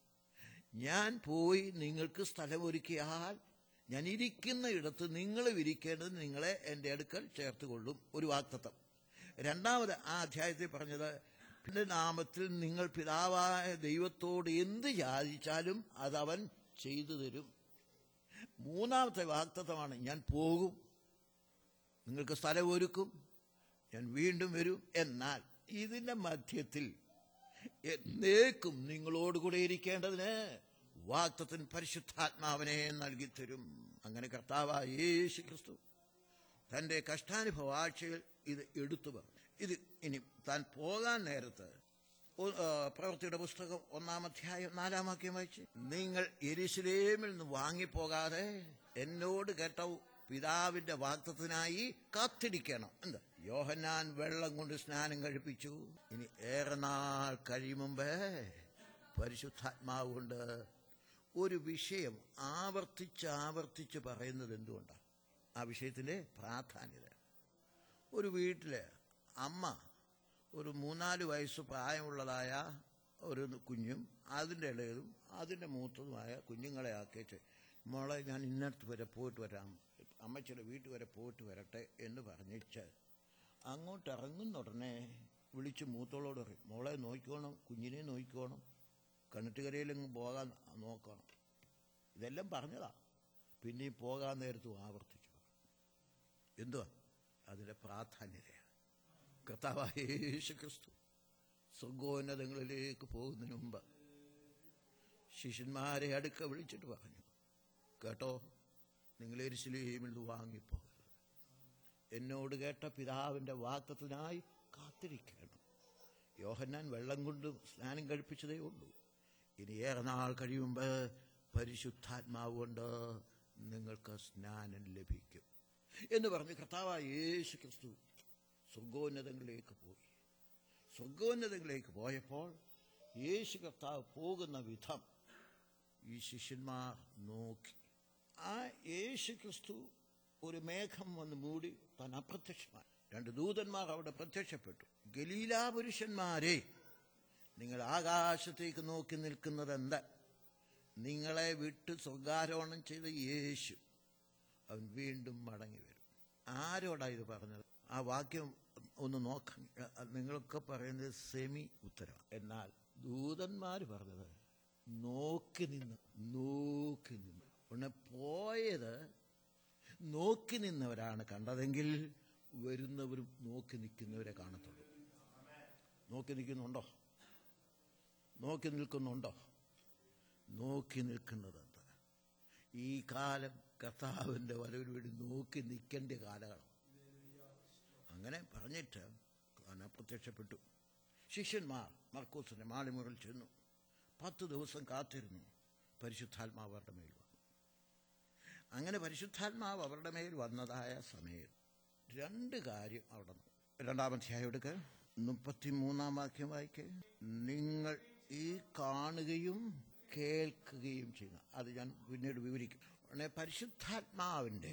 ഞാൻ പോയി നിങ്ങൾക്ക് സ്ഥലമൊരുക്കിയാൽ ഞാൻ ഇരിക്കുന്ന ഇടത്ത് നിങ്ങൾ ഇരിക്കേണ്ടത് നിങ്ങളെ എൻ്റെ അടുക്കൽ ചേർത്ത് കൊള്ളും ഒരു വാക്തത്വം രണ്ടാമത് ആ അധ്യായത്തിൽ പറഞ്ഞത് പിന്നെ നാമത്തിൽ നിങ്ങൾ പിതാവായ ദൈവത്തോട് എന്ത് യാചിച്ചാലും അതവൻ ചെയ്തു തരും മൂന്നാമത്തെ വാക്തത്വമാണ് ഞാൻ പോകും നിങ്ങൾക്ക് സ്ഥലം ഒരുക്കും ഞാൻ വീണ്ടും വരും എന്നാൽ ഇതിന്റെ മധ്യത്തിൽ എന്നേക്കും നിങ്ങളോടുകൂടെ ഇരിക്കേണ്ടതിന് വാക്തത്തിന് പരിശുദ്ധാത്മാവിനെ നൽകി തരും അങ്ങനെ കർത്താവായ യേശു ക്രിസ്തു തന്റെ കഷ്ടാനുഭവ ആഴ്ചയിൽ ഇത് എടുത്തു പറഞ്ഞു ഇത് ഇനി താൻ പോകാൻ നേരത്ത് ഒ- ആ, പ്രവൃത്തിയുടെ പുസ്തകം ഒന്നാം അധ്യായം നാലാം വാക്യം വായിച്ച് നിങ്ങൾ എരിശിലേമിൽ നിന്ന് വാങ്ങിപ്പോകാതെ എന്നോട് കേട്ട പിതാവിന്റെ വാക്തത്തിനായി കാത്തിരിക്കണം എന്താ യോഹന്നാൻ വെള്ളം കൊണ്ട് സ്നാനം കഴിപ്പിച്ചു ഇനി ഏറെ നാൾ കഴിയുമുമ്പേ പരിശുദ്ധാത്മാവ് കൊണ്ട് ഒരു വിഷയം ആവർത്തിച്ച് ആവർത്തിച്ച് പറയുന്നത് എന്തുകൊണ്ടാണ് ആ വിഷയത്തിന്റെ പ്രാധാന്യത ഒരു വീട്ടില് അമ്മ ഒരു മൂന്നാല് വയസ്സ് പ്രായമുള്ളതായ ഒരു കുഞ്ഞും അതിൻ്റെ ഇളയതും അതിൻ്റെ മൂത്തതുമായ കുഞ്ഞുങ്ങളെ ആക്കിയിട്ട് മോളെ ഞാൻ ഇന്നടത്ത് വരെ പോയിട്ട് വരാം അമ്മച്ചിയുടെ വീട്ടിൽ വരെ പോയിട്ട് വരട്ടെ എന്ന് പറഞ്ഞിട്ട് അങ്ങോട്ട് ഇറങ്ങുന്ന ഉടനെ വിളിച്ച് മൂത്തോളോട് പറയും മോളെ നോക്കിക്കോണം കുഞ്ഞിനെ നോക്കിക്കോണം കിണറ്റുകരയിലെങ്ങും പോകാൻ നോക്കണം ഇതെല്ലാം പറഞ്ഞതാ പിന്നെയും പോകാൻ നേരത്തും ആവർത്തിച്ചു എന്തുവാ അതിന്റെ പ്രാധാന്യതയാണ് കർത്താവായ യേശു ക്രിസ്തു സ്വർഗോന്നതങ്ങളിലേക്ക് പോകുന്നതിന് മുമ്പ് ശിഷ്യന്മാരെ അടുക്ക വിളിച്ചിട്ട് പറഞ്ഞു കേട്ടോ നിങ്ങൾ എരിശിലേമിൽ നിന്ന് വാങ്ങിപ്പോകരുത് എന്നോട് കേട്ട പിതാവിന്റെ വാക്കത്തിനായി കാത്തിരിക്കണം യോഹന്നാൻ വെള്ളം കൊണ്ട് സ്നാനം കഴിപ്പിച്ചതേ ഉള്ളൂ ഇനി ഏറെ നാൾ കഴിയുമ്പോൾ പരിശുദ്ധാത്മാവ് കൊണ്ട് നിങ്ങൾക്ക് സ്നാനം ലഭിക്കും എന്ന് പറഞ്ഞ് കർത്താവായ യേശു ക്രിസ്തു സ്വർഗോന്നതങ്ങളിലേക്ക് പോയി സ്വർഗോന്നതങ്ങളിലേക്ക് പോയപ്പോൾ യേശു കർത്താവ് പോകുന്ന വിധം ഈ ശിഷ്യന്മാർ നോക്കി ആ യേശു ക്രിസ്തു ഒരു മേഘം വന്ന് മൂടി താൻ അപ്രത്യക്ഷമായി രണ്ട് ദൂതന്മാർ അവിടെ പ്രത്യക്ഷപ്പെട്ടു ഗലീലാ പുരുഷന്മാരെ നിങ്ങൾ ആകാശത്തേക്ക് നോക്കി നിൽക്കുന്നത് എന്താ നിങ്ങളെ വിട്ട് സ്വർഗാരോഹണം ചെയ്ത യേശു അവൻ വീണ്ടും മടങ്ങി വരും ആരോടാ ഇത് പറഞ്ഞത് ആ വാക്യം ഒന്ന് നോക്കാൻ നിങ്ങളൊക്കെ പറയുന്നത് സെമി ഉത്തരവാണ് എന്നാൽ ദൂതന്മാർ പറഞ്ഞത് നോക്കി നിന്ന് നോക്കി നിന്ന് ഉടനെ പോയത് നോക്കി നിന്നവരാണ് കണ്ടതെങ്കിൽ വരുന്നവരും നോക്കി നിൽക്കുന്നവരെ കാണത്തുള്ളൂ നോക്കി നിൽക്കുന്നുണ്ടോ നോക്കി നിൽക്കുന്നുണ്ടോ നോക്കി നിൽക്കുന്നത് എന്താ ഈ കാലം കർത്താവിന്റെ വരവിന് വേണ്ടി നോക്കി നിൽക്കേണ്ട കാലമാണ് അങ്ങനെ പറഞ്ഞിട്ട് താൻ പ്രത്യക്ഷപ്പെട്ടു ശിഷ്യന്മാർ മർക്കൂസിന്റെ മാളിമുറിൽ ചെന്നു പത്ത് ദിവസം കാത്തിരുന്നു പരിശുദ്ധാത്മാവ് അവരുടെ മേൽ വന്നു അങ്ങനെ പരിശുദ്ധാത്മാവ് അവരുടെ മേൽ വന്നതായ സമയം രണ്ട് കാര്യം അവിടെ നടന്നു. രണ്ടാം അധ്യായം എടുക്കുക മുപ്പത്തിമൂന്നാം വാക്യം വായിക്കുക നിങ്ങൾ ഈ കാണുകയും കേൾക്കുകയും ചെയ്യുന്ന അത് ഞാൻ പിന്നീട് വിവരിക്കും ഉടനെ പരിശുദ്ധാത്മാവിൻ്റെ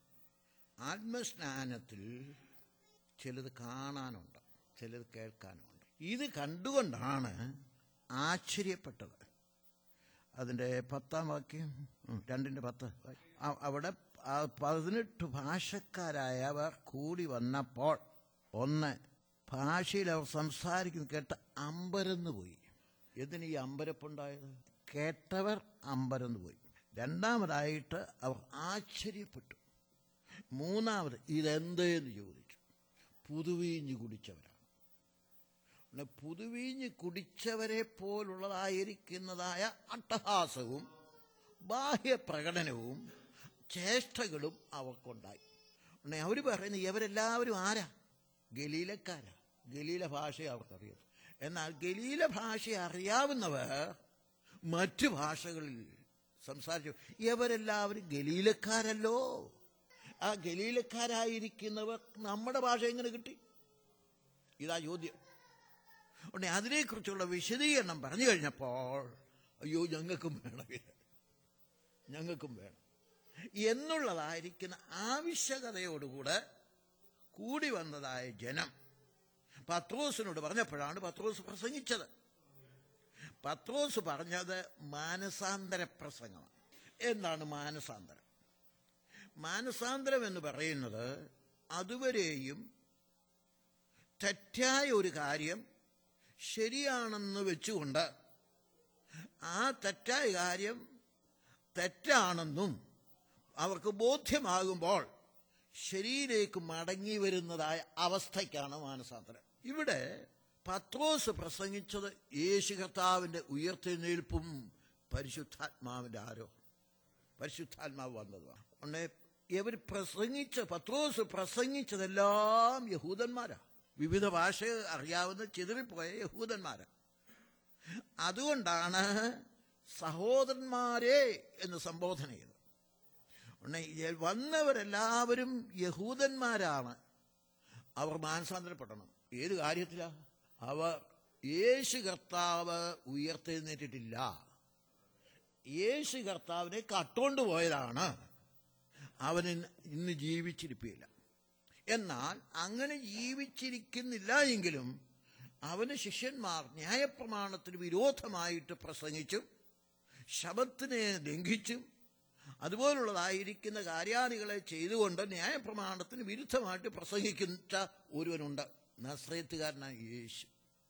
ആത്മസ്നാനത്തിൽ ചിലത് കാണാനുണ്ട് ചിലത് കേൾക്കാനുണ്ട് ഇത് കണ്ടുകൊണ്ടാണ് ആശ്ചര്യപ്പെട്ടത് അതിൻ്റെ പത്താം വാക്യം ഉം, രണ്ടിൻ്റെ പത്ത് അ- അവിടെ ആ പതിനെട്ട് ഭാഷക്കാരായവർ കൂടി വന്നപ്പോൾ ഒന്ന് ഭാഷയിൽ അവർ സംസാരിക്കുന്നത് കേട്ട് അമ്പരന്ന് പോയി എന്തിന് ഈ അമ്പരപ്പുണ്ടായത് കേട്ടവർ അമ്പരന്ന് പോയി രണ്ടാമതായിട്ട് അവർ ആശ്ചര്യപ്പെട്ടു മൂന്നാമത് ഇതെന്തെന്ന് ചോദിച്ചു പുതുവീഞ്ഞ് കുടിച്ചവരാണ് പിന്നെ പുതുവീഞ്ഞ് കുടിച്ചവരെ പോലുള്ളതായിരിക്കുന്നതായ അട്ടഹാസവും ബാഹ്യപ്രകടനവും ചേഷ്ടകളും അവർക്കുണ്ടായി ഉടനെ അവർ പറയുന്നത് ഇവരെല്ലാവരും ആരാ ഗലീലക്കാരാ ഗലീല ഭാഷ അവർക്കറിയാം എന്നാൽ ഗലീല ഭാഷ അറിയാവുന്നവർ മറ്റു ഭാഷകളിൽ സംസാരിച്ചു ഇവരെല്ലാവരും ഗലീലക്കാരല്ലോ ആ ഗലീലക്കാരായിരിക്കുന്നവർ നമ്മുടെ ഭാഷ എങ്ങനെ കിട്ടി ഇതാ ചോദ്യം ഉടനെ അതിനെക്കുറിച്ചുള്ള വിശദീകരണം പറഞ്ഞു കഴിഞ്ഞപ്പോൾ അയ്യോ ഞങ്ങൾക്കും വേണം ഇത് ഞങ്ങൾക്കും വേണം എന്നുള്ളതായിരിക്കുന്ന ആവശ്യകതയോടുകൂടെ കൂടി വന്നതായ ജനം പത്രോസിനോട് പറഞ്ഞപ്പോഴാണ് പത്രോസ് പ്രസംഗിച്ചത് പത്രോസ് പറഞ്ഞത് മാനസാന്തര പ്രസംഗമാണ് എന്താണ് മാനസാന്തരം മാനസാന്തരം എന്ന് പറയുന്നത് അതുവരെയും തെറ്റായ ഒരു കാര്യം ശരിയാണെന്ന് വെച്ചുകൊണ്ട് ആ തെറ്റായ കാര്യം തെറ്റാണെന്നും അവർക്ക് ബോധ്യമാകുമ്പോൾ ശരിയിലേക്ക് മടങ്ങി വരുന്നതായ അവസ്ഥയ്ക്കാണ് മാനസാന്തരം ഇവിടെ പത്രോസ് പ്രസംഗിച്ചത് യേശു കർത്താവിന്റെ ഉയർത്തെഴുന്നേൽപ്പും പരിശുദ്ധാത്മാവിന്റെ ആരോ പരിശുദ്ധാത്മാവ് വന്നതുമാണ് ഉടനെ ഇവർ പ്രസംഗിച്ച പത്രോസ് പ്രസംഗിച്ചതെല്ലാം യഹൂദന്മാരാ വിവിധ ഭാഷ അറിയാവുന്ന ചിതറിപ്പോയ യഹൂദന്മാരാ അതുകൊണ്ടാണ് സഹോദരന്മാരെ എന്ന് സംബോധന ചെയ്തത് ഉടനെ ഈ വന്നവരെല്ലാവരും യഹൂദന്മാരാണ് അവർ മാനസാന്തരപ്പെടണം ഏത് കാര്യത്തിലാ അവർ യേശു കർത്താവ് ഉയർത്തെഴുന്നേറ്റിട്ടില്ല യേശു കർത്താവിനെ കട്ടോണ്ട് പോയതാണ് അവന് ഇന്ന് ജീവിച്ചിരിപ്പില്ല എന്നാൽ അങ്ങനെ ജീവിച്ചിരിക്കുന്നില്ല എങ്കിലും അവന് ശിഷ്യന്മാർ ന്യായപ്രമാണത്തിന് വിരോധമായിട്ട് പ്രസംഗിച്ചും ശബത്തിനെ ലംഘിച്ചും അതുപോലുള്ളതായിരിക്കുന്ന കാര്യാദികളെ ചെയ്തുകൊണ്ട് ന്യായപ്രമാണത്തിന് വിരുദ്ധമായിട്ട് പ്രസംഗിക്കുന്ന ഒരുവനുണ്ട് നസ്രയത്തുകാരനായ യേശു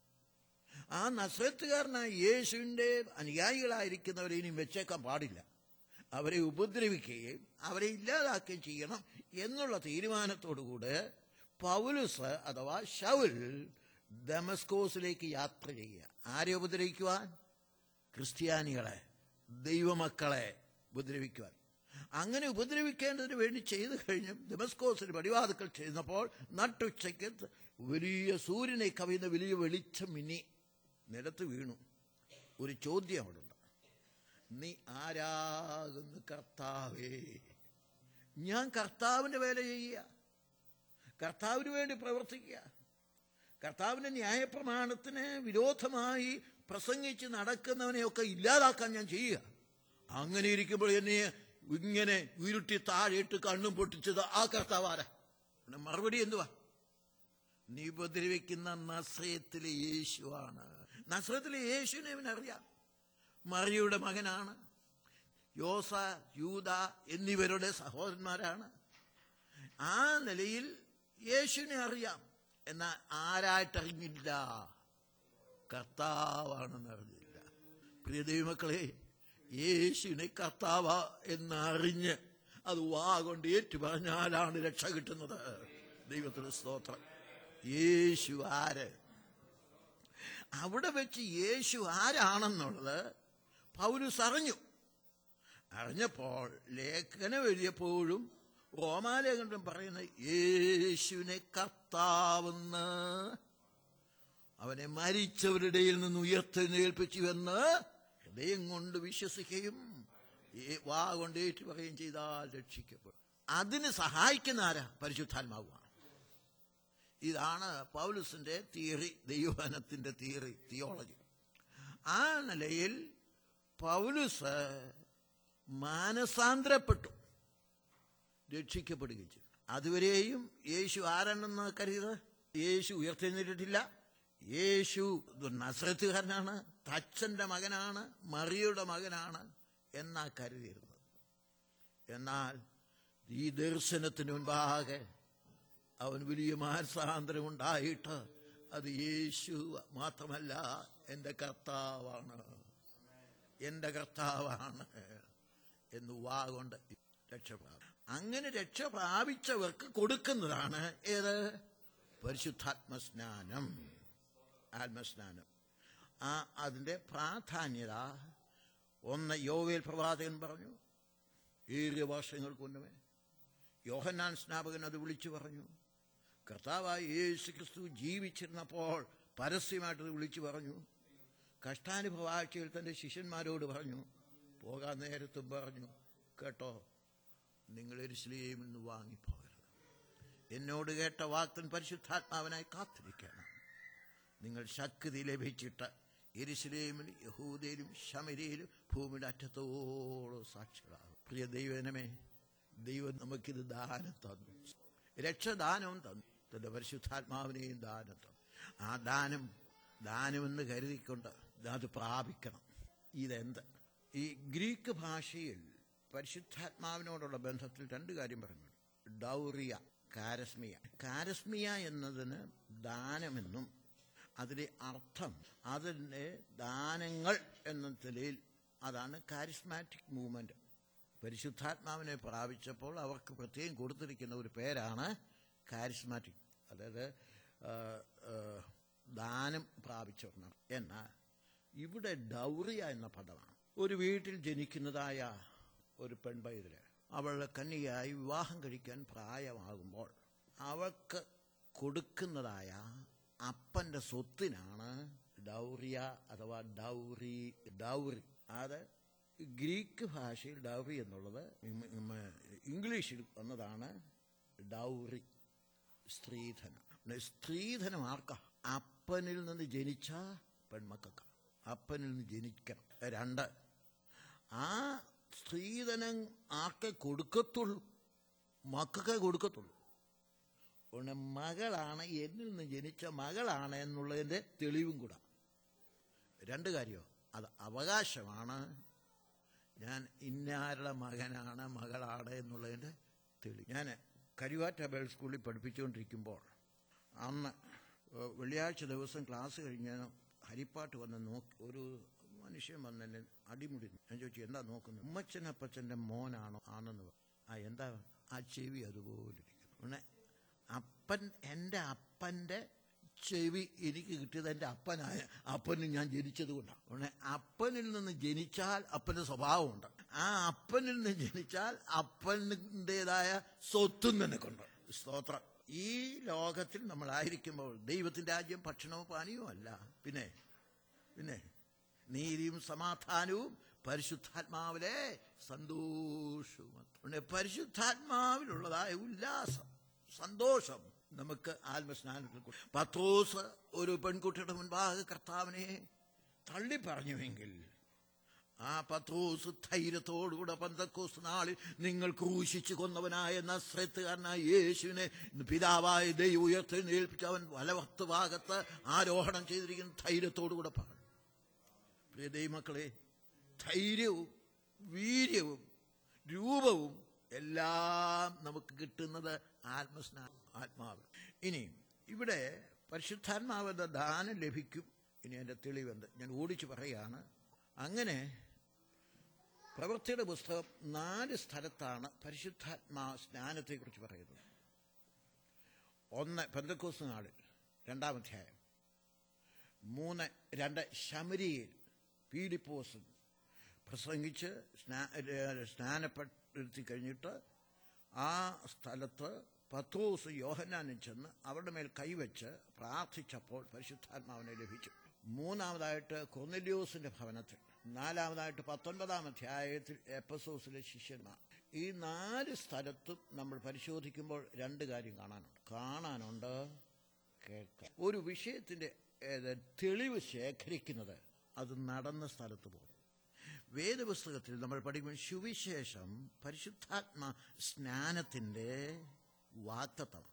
ആ നസ്രത്തുകാരനായ യേശുവിൻ്റെ അനുയായികളായിരിക്കുന്നവരെ ഇനി വെച്ചേക്കാൻ പാടില്ല അവരെ ഉപദ്രവിക്കുകയും അവരെ ഇല്ലാതാക്കുകയും ചെയ്യണം എന്നുള്ള തീരുമാനത്തോടുകൂടെ പൗലുസ് അഥവാ ഷൗൽ ദമസ്കോസിലേക്ക് യാത്ര ചെയ്യുക ആരെ ഉപദ്രവിക്കുവാൻ ക്രിസ്ത്യാനികളെ ദൈവമക്കളെ ഉപദ്രവിക്കുവാൻ അങ്ങനെ ഉപദ്രവിക്കേണ്ടതിന് വേണ്ടി ചെയ്തു കഴിഞ്ഞു ഡെമസ്കോസിന് പടിവാതുക്കൾ ചെയ്യുന്നപ്പോൾ നട്ടുച്ചയ്ക്ക് വലിയ സൂര്യനെ കവിയുന്ന വലിയ വെളിച്ചം മിന്നി നിലത്ത് വീണു ഒരു ചോദ്യം അവിടെ ഉണ്ട് നീ ആരാകുന്നു കർത്താവേ ഞാൻ കർത്താവിന്റെ വേല ചെയ്യുക കർത്താവിന് വേണ്ടി പ്രവർത്തിക്കുക കർത്താവിന്റെ ന്യായപ്രമാണത്തിന് വിരോധമായി പ്രസംഗിച്ച് നടക്കുന്നവനെയൊക്കെ ഇല്ലാതാക്കാൻ ഞാൻ ചെയ്യുക അങ്ങനെ ഇരിക്കുമ്പോൾ എന്നെ ഇങ്ങനെ ഉരുട്ടി താഴെയിട്ട് കണ്ണും പൊട്ടിച്ചത് ആ കർത്താവാര മറുപടി എന്തുവാ നീ ഉപദ്രവിക്കുന്ന നസ്രയത്തിലെ യേശുവാണ് നസ്രത്തിലെ യേശുവിനെ ഇവനറിയാം മറിയുടെ മകനാണ് യോസ യൂത എന്നിവരുടെ സഹോദരന്മാരാണ് ആ നിലയിൽ യേശുവിനെ അറിയാം എന്നാൽ ആരായിട്ടറിഞ്ഞില്ല കർത്താവാണെന്ന് അറിഞ്ഞില്ല പ്രിയ ദൈവമക്കളെ യേശുവിനെ കർത്താവ എന്നറിഞ്ഞ് അത് വാ കൊണ്ട് ഏറ്റു പറഞ്ഞാലാണ് രക്ഷ കിട്ടുന്നത് ദൈവത്തിന് സ്തോത്രം യേശു ആര് അവിടെ വെച്ച് യേശു ആരാണെന്നുള്ളത് പൗലുസ് അറിഞ്ഞു അറിഞ്ഞപ്പോൾ ലേഖനം എഴുതിയപ്പോഴും റോമാലേഖനം പറയുന്ന യേശുവിനെ കർത്താവെന്ന് അവനെ മരിച്ചവരുടെ നിന്ന് ഉയർത്തെഴുന്നേൽപ്പിച്ചുവെന്ന് ഹൃദയം കൊണ്ട് വിശ്വസിക്കുകയും ഏ- വാ കൊണ്ട് ഏറ്റു പറയുകയും ചെയ്താൽ രക്ഷിക്കപ്പെടും അതിന് സഹായിക്കുന്ന ആരാ പരിശുദ്ധാത്മാവാണ് ഇതാണ് പൗലുസിന്റെ തിയറി ദൈവവനത്തിന്റെ തിയറി തിയോളജി ആ നിലയിൽ പൗലുസ് മാനസാന്തരപ്പെട്ടു രക്ഷിക്കപ്പെടുകയും ചെയ്തു അതുവരെയും യേശു ആരാണെന്ന് കരുതിയത് യേശു ഉയർത്തെഴുന്നേറ്റിട്ടില്ല യേശു നസ്രത്തുകാരനാണ് തച്ചന്റെ മകനാണ് മറിയുടെ മകനാണ് എന്നാ കരുതിയിരുന്നത് എന്നാൽ ഈ ദർശനത്തിന് മുൻപാകെ അവൻ വലിയ മാനസാന്തരം ഉണ്ടായിട്ട് അത് യേശു മാത്രമല്ല എൻ്റെ കർത്താവാണ് എൻ്റെ കർത്താവാണ് എന്ന് വാ കൊണ്ട് രക്ഷ പ്രാപിച്ചു അങ്ങനെ രക്ഷ പ്രാപിച്ചവർക്ക് കൊടുക്കുന്നതാണ് ഏത് പരിശുദ്ധാത്മസ്നാനം ആത്മസ്നാനം ആ അതിൻ്റെ പ്രാധാന്യത ഒന്ന് യോവേൽ പ്രവാചകൻ പറഞ്ഞു ഏറിയ വർഷങ്ങൾക്ക് മുന്നമേ യോഹന്നാൻ സ്നാപകൻ അത് വിളിച്ചു പറഞ്ഞു കർത്താവായ യേശു ക്രിസ്തു ജീവിച്ചിരുന്നപ്പോൾ പരസ്യമായിട്ട് അത് വിളിച്ചു പറഞ്ഞു കഷ്ടാനുഭവാഴ്ചയിൽ തന്റെ ശിഷ്യന്മാരോട് പറഞ്ഞു പോകാൻ നേരത്തും പറഞ്ഞു കേട്ടോ നിങ്ങൾ എരുസലേമിൽ നിന്ന് വാങ്ങിപ്പോകരുത് എന്നോട് കേട്ട വാക്തൻ പരിശുദ്ധാത്മാവിനായി കാത്തിരിക്കണം നിങ്ങൾ ശക്തി ലഭിച്ചിട്ട് എരുസലേമിൽ യഹൂദയിലും ശമരയിലും ഭൂമിയുടെ അറ്റത്തോളം സാക്ഷികളാകും പ്രിയ ദൈവനമേ ദൈവം നമുക്കിത് ദാനം തന്നു രക്ഷദാനവും തന്നു തന്റെ പരിശുദ്ധാത്മാവിനെയും ദാനം തന്നു ആ ദാനം ദാനമെന്ന് കരുതിക്കൊണ്ട് അത് പ്രാപിക്കണം ഇതെന്ത് ഈ ഗ്രീക്ക് ഭാഷയിൽ പരിശുദ്ധാത്മാവിനോടുള്ള ബന്ധത്തിൽ രണ്ട് കാര്യം പറഞ്ഞു ഡൗറിയ കാരസ്മിയ കാരസ്മിയ എന്നതിന് ദാനമെന്നും അതിലെ അർത്ഥം അതിൻ്റെ ദാനങ്ങൾ എന്ന നിലയിൽ അതാണ് കാരിസ്മാറ്റിക് മൂവ്മെന്റ് പരിശുദ്ധാത്മാവിനെ പ്രാപിച്ചപ്പോൾ അവർക്ക് പ്രത്യേകം കൊടുത്തിരിക്കുന്ന ഒരു പേരാണ് കാരിസ്മാറ്റിക് അതായത് ആ, ആ, ദാനം പ്രാപിച്ചവർ എന്നാൽ ഇവിടെ ഡൗറിയ എന്ന പദമാണ് ഒരു വീട്ടിൽ ജനിക്കുന്നതായ ഒരു പെൺപൈതല് അവളുടെ കന്യയായി വിവാഹം കഴിക്കാൻ പ്രായമാകുമ്പോൾ അവൾക്ക് കൊടുക്കുന്നതായ അപ്പന്റെ സ്വത്തിനാണ് ഡൗറിയ അഥവാ ഡൗറി ഡൗറി അത് ഗ്രീക്ക് ഭാഷയിൽ ഡൗറി എന്നുള്ളത് ഇം- ഇം- ഇംഗ്ലീഷിൽ വന്നതാണ് ഡൗറി സ്ത്രീധനം പിന്നെ സ്ത്രീധനം ആർക്കാ അപ്പനിൽ നിന്ന് ജനിച്ച പെൺമക്കൾക്ക് അപ്പനിൽ നിന്ന് ജനിക്കണം രണ്ട് ആ സ്ത്രീധനം ആർക്കെ കൊടുക്കത്തുള്ളൂ മക്കൾക്കേ കൊടുക്കത്തുള്ളൂ അതുകൊണ്ട് മകളാണ് എന്നിൽ നിന്ന് ജനിച്ച മകളാണ് എന്നുള്ളതിൻ്റെ തെളിവും കൂടെ രണ്ട് കാര്യമോ അത് അവകാശമാണ് ഞാൻ ഇന്നാരുടെ മകനാണ് മകളാണ് എന്നുള്ളതിൻ്റെ തെളിവ് ഞാൻ കരുവാറ്റ ബേൾ സ്കൂളിൽ പഠിപ്പിച്ചുകൊണ്ടിരിക്കുമ്പോൾ അന്ന് ഏഹ്, വെള്ളിയാഴ്ച ദിവസം ക്ലാസ് കഴിഞ്ഞ് ഹരിപ്പാട്ട് വന്ന് നോക്കി ഒരു മനുഷ്യൻ വന്ന് എന്നെ അടിമുടി ഞാൻ ചോദിച്ചു എന്താ നോക്കുന്നത് ഉമ്മച്ചനപ്പച്ചൻ്റെ മോനാണോ ആണെന്ന് പറഞ്ഞു. ആ എന്താ ആ ചെവി അതുപോലെ ഇരിക്കുന്നു പിന്നെ അപ്പൻ എൻ്റെ അപ്പൻ്റെ ചെവി എനിക്ക് കിട്ടിയത് എൻ്റെ അപ്പനായ അപ്പന് ഞാൻ ജനിച്ചത് കൊണ്ടാണ് ഉടനെ അപ്പനിൽ നിന്ന് ജനിച്ചാൽ അപ്പൻ്റെ സ്വഭാവമുണ്ട് ആ അപ്പനിൽ നിന്ന് ജനിച്ചാൽ അപ്പൻ്റെതായ സ്വത്തും നിനക്കുണ്ട് സ്തോത്രം ഈ ലോകത്തിൽ നമ്മളായിരിക്കുമ്പോൾ ദൈവത്തിൻ്റെ രാജ്യം ഭക്ഷണവും പാനീയവും അല്ല പിന്നെ പിന്നെ നീതിയും സമാധാനവും പരിശുദ്ധാത്മാവിലെ സന്തോഷവും അതുകൊണ്ട് പരിശുദ്ധാത്മാവിലുള്ളതായ ഉല്ലാസം സന്തോഷം നമുക്ക് ആത്മസ്നാനത്തിൽ കൂടി പത്രോസ് ഒരു പെൺകുട്ടിയുടെ മുൻപാകെ കർത്താവിനെ തള്ളി പറഞ്ഞുവെങ്കിൽ ആ പത്രോസ് ധൈര്യത്തോടുകൂടെ പന്തക്കോസ് നാളിൽ നിങ്ങൾ ക്രൂശിച്ചു കൊന്നവനായ നസ്രത്തുകാരനായ യേശുവിനെ പിതാവായ ദൈവം ഉയർത്തെഴുന്നേൽപ്പിച്ച് അവൻ വലവത്ത് ഭാഗത്ത് ആരോഹണം ചെയ്തിരിക്കുന്ന ധൈര്യത്തോടുകൂടെ പറഞ്ഞു പ്രിയ ദൈവമക്കളെ ധൈര്യവും വീര്യവും രൂപവും എല്ലാം നമുക്ക് കിട്ടുന്നത് ആത്മസ്നാ ആത്മാവ് ഇനി ഇവിടെ പരിശുദ്ധാത്മാവെന്ന ദാനം ലഭിക്കും ഇനി എൻ്റെ തെളിവെന്ത് ഞാൻ ഓടിച്ചു പറയുകയാണ് അങ്ങനെ പ്രവൃത്തിയുടെ പുസ്തകം നാല് സ്ഥലത്താണ് പരിശുദ്ധാത്മാ സ്നാനത്തെക്കുറിച്ച് പറയുന്നത് ഒന്ന് പെന്തക്കോസ് നാളിൽ രണ്ടാം അധ്യായം മൂന്ന് രണ്ട് ശമരിയിൽ പീഡിപ്പോസും പ്രസംഗിച്ച് സ്നാ ഏ, സ്നാനപ്പെടുത്തി കഴിഞ്ഞിട്ട് ആ സ്ഥലത്ത് പത്രോസ് യോഹന്നാനും ചെന്ന് അവരുടെ മേൽ കൈവച്ച് പ്രാർത്ഥിച്ചപ്പോൾ പരിശുദ്ധാത്മാവിനെ ലഭിച്ചു മൂന്നാമതായിട്ട് കൊർനെലിയോസിന്റെ ഭവനത്തിൽ നാലാമതായിട്ട് പത്തൊൻപതാം അധ്യായത്തിൽ എപ്പസോസിലെ ശിഷ്യന്മാർ ഈ നാല് സ്ഥലത്തും നമ്മൾ പരിശോധിക്കുമ്പോൾ രണ്ട് കാര്യം കാണാനുണ്ട് കാണാനുണ്ട് കേൾക്കാം ഒരു വിഷയത്തിന്റെ ഏത്, തെളിവ് ശേഖരിക്കുന്നത് അത് നടന്ന സ്ഥലത്ത് പോകും വേദപുസ്തകത്തിൽ നമ്മൾ പഠിക്കുമ്പോൾ സുവിശേഷം പരിശുദ്ധാത്മ സ്നാനത്തിന്റെ വാക്തത്വമാണ്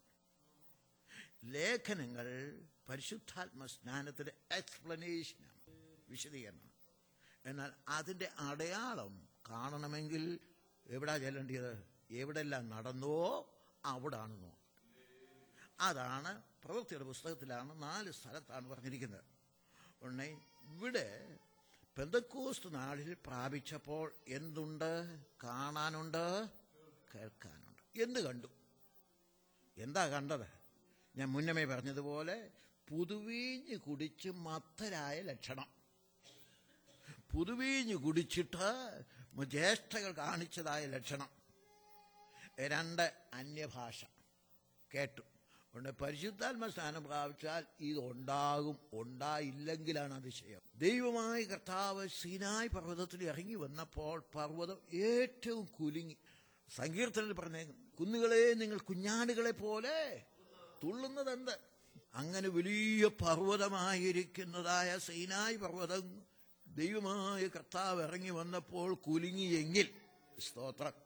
ലേഖനങ്ങൾ പരിശുദ്ധാത്മ സ്നാനത്തിന്റെ എക്സ്പ്ലനേഷനാണ് വിശദീകരണം എന്നാൽ അതിന്റെ അടയാളം കാണണമെങ്കിൽ എവിടാ ചെല്ലേണ്ടത് എവിടെല്ലാം നടന്നുവോ അവിടാണ് നോക്കുക അതാണ് പ്രവൃത്തിയുടെ പുസ്തകത്തിലാണ് നാല് സ്ഥലത്താണ് പറഞ്ഞിരിക്കുന്നത് ഉടനെ ഇവിടെ പെന്തക്കോസ്റ്റ് നാളിൽ പ്രാപിച്ചപ്പോൾ എന്തുണ്ട് കാണാനുണ്ട് കേൾക്കാനുണ്ട് എന്ത് കണ്ടു എന്താ കണ്ടത് ഞാൻ മുന്നമേ പറഞ്ഞതുപോലെ പുതുവീഞ്ഞ് കുടിച്ച് മത്തരായ ലക്ഷണം പുതുവീഞ്ഞ് കുടിച്ചിട്ട് ജ്യേഷ്ഠകൾ കാണിച്ചതായ ലക്ഷണം രണ്ട് അന്യഭാഷ കേട്ടു അതുകൊണ്ട് പരിശുദ്ധാത്മ സ്നാനം പ്രാപിച്ചാൽ ഇത് ഉണ്ടാകും ഉണ്ടായില്ലെങ്കിലാണ് അതിശയം ദൈവമായ കർത്താവ് സീനായ് പർവ്വതത്തിൽ ഇറങ്ങി വന്നപ്പോൾ പർവ്വതം ഏറ്റവും കുലുങ്ങി സങ്കീർത്തനത്തിൽ പറഞ്ഞ കുന്നുകളെ നിങ്ങൾ കുഞ്ഞാടുകളെ പോലെ തുള്ളുന്നതെന്ത് അങ്ങനെ വലിയ പർവ്വതമായിരിക്കുന്നതായ സീനായ് പർവ്വതം ദൈവമായ കർത്താവ് ഇറങ്ങി വന്നപ്പോൾ കുലുങ്ങിയെങ്കിൽ സ്തോത്രം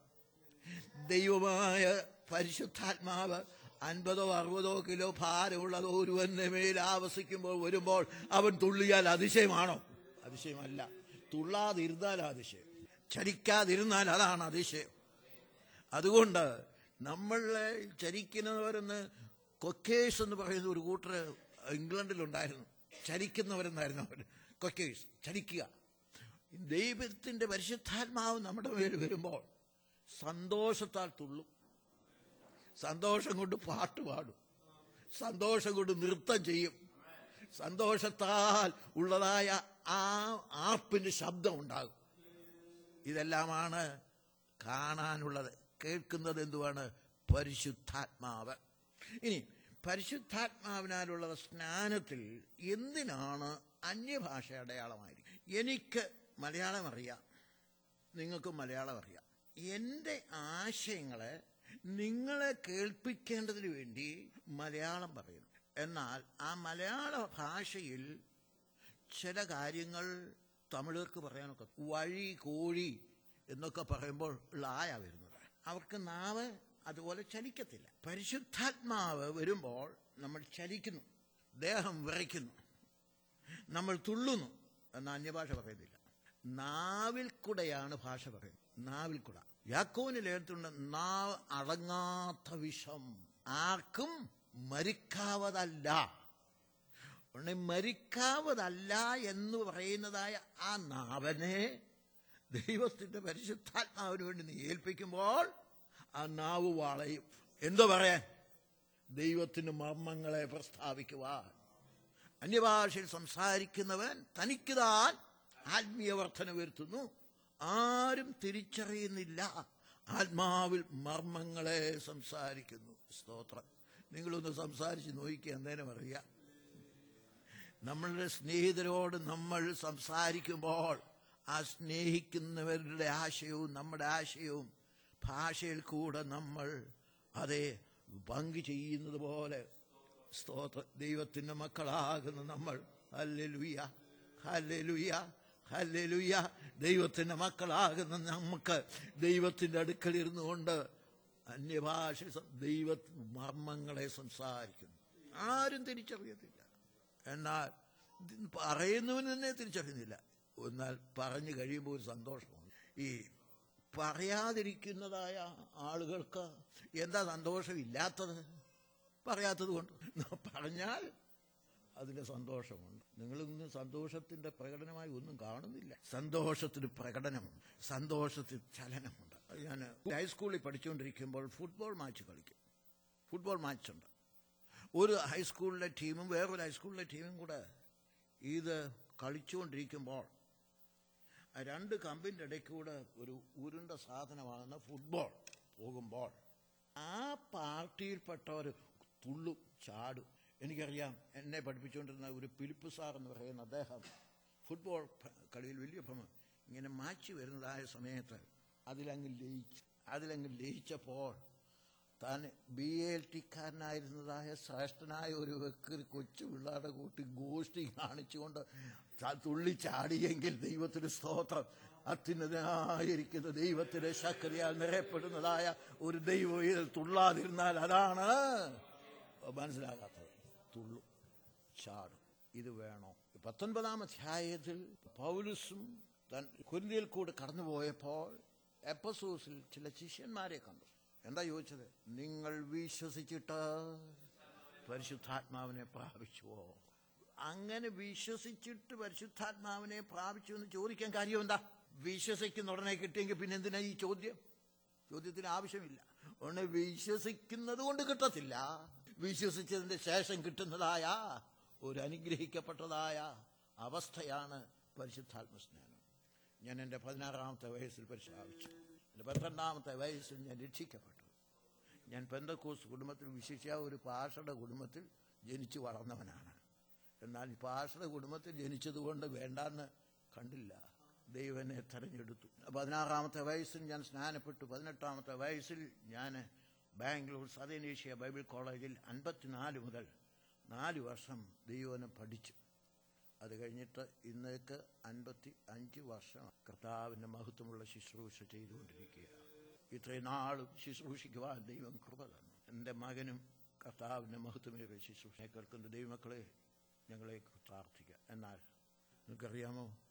ദൈവമായ പരിശുദ്ധാത്മാവ് അൻപതോ അറുപതോ കിലോ ഭാരമുള്ളതോ ഒരുവന്റെ മേൽ ആവസിക്കുമ്പോൾ വരുമ്പോൾ അവൻ തുള്ളിയാൽ അതിശയമാണോ അതിശയമല്ല തുള്ളാതിരുന്നാൽ അതിശയം ചലിക്കാതിരുന്നാൽ അതാണ് അതിശയം അതുകൊണ്ട് നമ്മളെ ചലിക്കുന്നവരെന്ന് കൊക്കേഴ്സ് എന്ന് പറയുന്ന ഒരു കൂട്ടർ ഇംഗ്ലണ്ടിലുണ്ടായിരുന്നു ചലിക്കുന്നവരെന്നായിരുന്നു അവർ കൊക്കേഴ്സ് ചലിക്കുക ദൈവത്തിന്റെ പരിശുദ്ധാത്മാവ് നമ്മുടെ മേൽ വരുമ്പോൾ സന്തോഷത്താൽ തുള്ളും സന്തോഷം കൊണ്ട് പാട്ട് പാടും സന്തോഷം കൊണ്ട് നൃത്തം ചെയ്യും സന്തോഷത്താൽ ഉള്ളതായ ആ ആർപ്പിന്റെ ശബ്ദം ഉണ്ടാകും ഇതെല്ലാമാണ് കാണാനുള്ളത് കേൾക്കുന്നത് എന്തുവാണ് പരിശുദ്ധാത്മാവ് ഇനി പരിശുദ്ധാത്മാവിനാലുള്ള സ്നാനത്തിൽ എന്തിനാണ് അന്യഭാഷ അടയാളമായിരിക്കും എനിക്ക് മലയാളം അറിയാം നിങ്ങൾക്ക് മലയാളം അറിയാം എൻ്റെ ആശയങ്ങളെ നിങ്ങളെ കേൾപ്പിക്കേണ്ടതിന് വേണ്ടി മലയാളം പറയുന്നു എന്നാൽ ആ മലയാള ഭാഷയിൽ ചില കാര്യങ്ങൾ തമിഴർക്ക് പറയാനൊക്കെ വഴി കോഴി എന്നൊക്കെ പറയുമ്പോൾ ളായ വരുന്നത് അവർക്ക് നാവ് അതുപോലെ ചലിക്കത്തില്ല പരിശുദ്ധാത്മാവ് വരുമ്പോൾ നമ്മൾ ചലിക്കുന്നു ദേഹം വിറയ്ക്കുന്നു നമ്മൾ തുള്ളുന്നു എന്ന അന്യഭാഷ പറയുന്നില്ല നാവിൽ കൂടെയാണ് ഭാഷ പറയുന്നത് നാവിൽ കൂടെ യാക്കോവിന് ലേഖനത്തിലുണ്ട് നാവ് അടങ്ങാത്ത വിഷം ആർക്കും മരിക്കാവതല്ല ഉടനെ മരിക്കാവതല്ല എന്ന് പറയുന്നതായ ആ നാവനെ ദൈവത്തിന്റെ പരിശുദ്ധാത്മാവിന് വേണ്ടി നീ ഏൽപ്പിക്കുമ്പോൾ ആ നാവ് വാളയും എന്തോ പറയാൻ ദൈവത്തിന് മർമ്മങ്ങളെ പ്രസ്താവിക്കുവാൻ അന്യഭാഷയിൽ സംസാരിക്കുന്നവൻ തനിക്ക് താൻ ആത്മീയ വർധന വരുത്തുന്നു ആരും തിരിച്ചറിയുന്നില്ല ആത്മാവിൽ മർമ്മങ്ങളെ സംസാരിക്കുന്നു സ്തോത്രം നിങ്ങളൊന്ന് സംസാരിച്ച് നോക്കിക്കുക എന്തേലും അറിയാം നമ്മളുടെ സ്നേഹിതരോട് നമ്മൾ സംസാരിക്കുമ്പോൾ ആ സ്നേഹിക്കുന്നവരുടെ ആശയവും നമ്മുടെ ആശയവും ഭാഷയിൽ കൂടെ നമ്മൾ അതെ പങ്കു ചെയ്യുന്നത് പോലെ സ്തോത്ര ദൈവത്തിന്റെ മക്കളാകുന്ന നമ്മൾ ഹല്ലേലൂയ ഹല്ലേലൂയ ഹല്ലേലൂയ ദൈവത്തിന്റെ മക്കളാകുന്ന നമുക്ക് ദൈവത്തിന്റെ അടുക്കൽ ഇരുന്നു കൊണ്ട് അന്യഭാഷ സം- ദൈവ മർമ്മങ്ങളെ സംസാരിക്കുന്നു ആരും തിരിച്ചറിയത്തില്ല എന്നാൽ ഇത് പറയുന്നവന് തന്നെ തിരിച്ചറിയുന്നില്ല എന്നാൽ പറഞ്ഞു കഴിയുമ്പോൾ ഒരു സന്തോഷമാണ് ഈ പറയാതിരിക്കുന്നതായ ആളുകൾക്ക് എന്താ സന്തോഷമില്ലാത്തത് പറയാത്തത് കൊണ്ട് പറഞ്ഞാൽ അതിന് സന്തോഷമുണ്ട് നിങ്ങളിന്ന് സന്തോഷത്തിന്റെ പ്രകടനമായി ഒന്നും കാണുന്നില്ല സന്തോഷത്തിന് പ്രകടനമുണ്ട് സന്തോഷത്തിന് ചലനമുണ്ട് ഞാൻ ഹൈസ്കൂളിൽ പഠിച്ചുകൊണ്ടിരിക്കുമ്പോൾ ഫുട്ബോൾ മാച്ച് കളിക്കും ഫുട്ബോൾ മാച്ചുണ്ട് ഒരു ഹൈസ്കൂളിലെ ടീമും വേറൊരു ഹൈസ്കൂളിലെ ടീമും കൂടെ ഇത് കളിച്ചുകൊണ്ടിരിക്കുമ്പോൾ ആ രണ്ട് കമ്പിൻ്റെ ഇടയ്ക്കൂടെ ഒരു ഉരുണ്ട സാധനമാകുന്ന ഫുട്ബോൾ പോകുമ്പോൾ ആ പാർട്ടിയിൽപ്പെട്ടവർ തുള്ളും ചാടും എനിക്കറിയാം എന്നെ പഠിപ്പിച്ചുകൊണ്ടിരുന്ന ഒരു പിലിപ്പ് സാർ എന്ന് പറയുന്ന അദ്ദേഹം ഫുട്ബോൾ ഭ- കളിയിൽ വലിയ ഭ്രമം ഇങ്ങനെ മാച്ച് വരുന്നതായ സമയത്ത് അതിലങ്ങ് ലയിച്ചു അതിലങ്ങ് ലയിച്ചപ്പോൾ താൻ ബി എൽ ടിക്കാരനായിരുന്നതായ ശ്രേഷ്ഠനായ ഒരു വ്യക്തി കൊച്ചു പിള്ളേരുടെ കൂട്ടി ഗോഷ്ടി കാണിച്ചുകൊണ്ട് ത- തുള്ളിച്ചാടിയെങ്കിൽ ദൈവത്തിന് സ്തോത്രം അത്യുന്നതനായിരിക്കുന്ന ദൈവത്തിന്റെ ശക്തിയാൽ നിറയപ്പെടുന്നതായ ഒരു ദൈവം ഇതിൽ തുള്ളാതിരുന്നാൽ അതാണ് മനസ്സിലാകാത്തത് തുള്ളു ചാടും ഇത് വേണോ പത്തൊൻപതാം അധ്യായത്തിൽ പൗലുസും തൻ കൊല്ലിയിൽ കൂടെ കടന്നുപോയപ്പോൾ എപ്പസൂസിൽ ചില ശിഷ്യന്മാരെ കണ്ടു എന്താ ചോദിച്ചത് നിങ്ങൾ വിശ്വസിച്ചിട്ട് പരിശുദ്ധാത്മാവിനെ പ്രാപിച്ചുവോ അങ്ങനെ വിശ്വസിച്ചിട്ട് പരിശുദ്ധാത്മാവിനെ പ്രാപിച്ചു എന്ന് ചോദിക്കാൻ കാര്യം എന്താ വിശ്വസിക്കുന്ന ഉടനെ കിട്ടിയെങ്കിൽ പിന്നെ എന്തിനാ ഈ ചോദ്യം ചോദ്യത്തിന് ആവശ്യമില്ല ഉടനെ വിശ്വസിക്കുന്നത് കൊണ്ട് കിട്ടത്തില്ല വിശ്വസിച്ചതിന്റെ ശേഷം കിട്ടുന്നതായ ഒരു അനുഗ്രഹിക്കപ്പെട്ടതായ അവസ്ഥയാണ് പരിശുദ്ധാത്മസ്നാനം ഞാൻ എൻ്റെ പതിനാറാമത്തെ വയസ്സിൽ പരിശാപിച്ചു എൻ്റെ പന്ത്രണ്ടാമത്തെ വയസ്സിൽ ഞാൻ രക്ഷിക്കപ്പെട്ടു ഞാൻ പെന്തക്കോസ് കുടുംബത്തിൽ വിശിഷ്യ ഒരു പാഷയുടെ കുടുംബത്തിൽ ജനിച്ചു വളർന്നവനാണ് എന്നാൽ ഈ പാഷയുടെ കുടുംബത്തിൽ ജനിച്ചതുകൊണ്ട് വേണ്ടാന്ന് കണ്ടില്ല ദൈവം എന്നെ തെരഞ്ഞെടുത്തു പതിനാറാമത്തെ വയസ്സിൽ ഞാൻ സ്നാനപ്പെട്ടു പതിനെട്ടാമത്തെ വയസ്സിൽ ഞാൻ ബാംഗ്ലൂർ സതേനേഷ്യ ബൈബിൾ കോളേജിൽ അൻപത്തിനാല് മുതൽ നാല് വർഷം ദൈവനെ പഠിച്ചു അത് കഴിഞ്ഞിട്ട് ഇന്നേക്ക് അൻപത്തി അഞ്ച് വർഷം കർത്താവിൻ്റെ മഹത്വമുള്ള ശുശ്രൂഷ ചെയ്തുകൊണ്ടിരിക്കുകയാണ് ഇത്രയും നാളും ശുശ്രൂഷിക്കുവാൻ ദൈവം കൃപ തന്നു എൻ്റെ മകനും കർത്താവിൻ്റെ മഹത്വമേറിയ ശുശ്രൂഷയെ കേൾക്കുന്ന ദൈവമക്കളെ ഞങ്ങളെ പ്രാർത്ഥിക്കുക എന്നാൽ നിങ്ങൾക്കറിയാമോ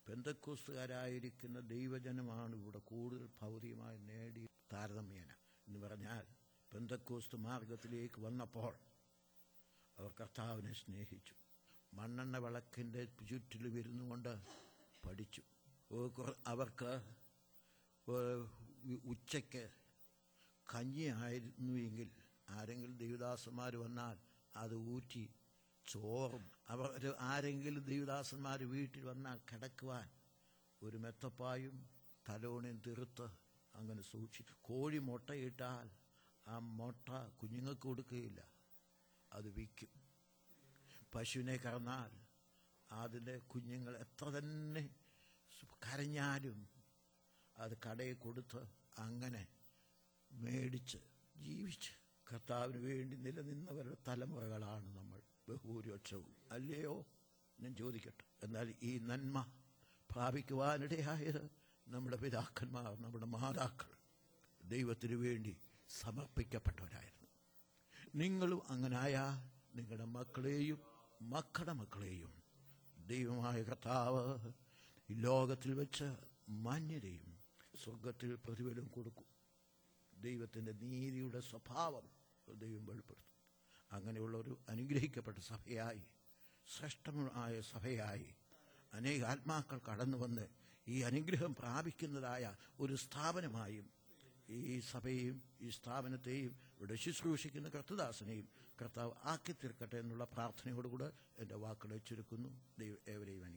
പെന്തക്കോസ്തുകാരായിരിക്കുന്ന ദൈവജനമാണ് ഇവിടെ കൂടുതൽ ഭൗതികമായി നേടി താരതമ്യേന എന്ന് പറഞ്ഞാൽ പെന്തക്കോസ്തു മാർഗത്തിലേക്ക് വന്നപ്പോൾ അവർ കർത്താവിനെ സ്നേഹിച്ചു മണ്ണെണ്ണ വിളക്കിൻ്റെ ചുറ്റിൽ വരുന്നുകൊണ്ട് പഠിച്ചു ഓ, കുറ- അവർക്ക് ഓ, ഉ- ഉച്ചയ്ക്ക് കഞ്ഞി ആയിരുന്നുവെങ്കിൽ ആരെങ്കിലും ദേവദാസന്മാർ വന്നാൽ അത് ഊറ്റി ചോറും അവർ ആരെങ്കിലും ദേവദാസന്മാർ വീട്ടിൽ വന്നാൽ കിടക്കുവാൻ ഒരു മെത്തപ്പായും തലോണിയും തീർത്ത് അങ്ങനെ സൂക്ഷിച്ചു കോഴി മുട്ടയിട്ടാൽ ആ മുട്ട കുഞ്ഞുങ്ങൾക്ക് കൊടുക്കുകയില്ല അത് വിൽക്കും പശുവിനെ കറന്നാൽ അതിൻ്റെ കുഞ്ഞുങ്ങൾ എത്ര തന്നെ കരഞ്ഞാലും അത് കടയിൽ കൊടുത്ത് അങ്ങനെ മേടിച്ച് ജീവിച്ച് കർത്താവിന് വേണ്ടി നിലനിന്നവരുടെ തലമുറകളാണ് നമ്മൾ ബഹുഭൂരിപക്ഷവും അല്ലയോ ഞാൻ ചോദിക്കട്ടെ എന്നാൽ ഈ നന്മ പ്രാപിക്കുവാനിടയായത് നമ്മുടെ പിതാക്കന്മാർ നമ്മുടെ മാതാക്കൾ ദൈവത്തിനു വേണ്ടി സമർപ്പിക്കപ്പെട്ടവരായിരുന്നു നിങ്ങളും അങ്ങനായാൽ നിങ്ങളുടെ മക്കളെയും മക്കളുടെ മക്കളെയും ദൈവമായ കർത്താവ് ഈ ലോകത്തിൽ വെച്ച് മാന്യതയും സ്വർഗത്തിൽ പ്രതിഫലം കൊടുക്കും ദൈവത്തിൻ്റെ നീതിയുടെ സ്വഭാവം ദൈവം വെളിപ്പെടുത്തും അങ്ങനെയുള്ള ഒരു അനുഗ്രഹിക്കപ്പെട്ട സഭയായി ശ്രേഷ്ഠമായ സഭയായി അനേക ആത്മാക്കൾ കടന്നു വന്ന് ഈ അനുഗ്രഹം പ്രാപിക്കുന്നതായ ഒരു സ്ഥാപനമായും ഈ സഭയെയും ഈ സ്ഥാപനത്തെയും ഇവിടെ ശുശ്രൂഷിക്കുന്ന കർത്തദാസനെയും കർത്താവ് ആക്കി തീർക്കട്ടെ എന്നുള്ള പ്രാർത്ഥനയോടുകൂടെ എൻ്റെ വാക്കുകളെ ചുരുക്കുന്നു ദൈവം ഏവരെയും അനുഗ്രഹിക്കട്ടെ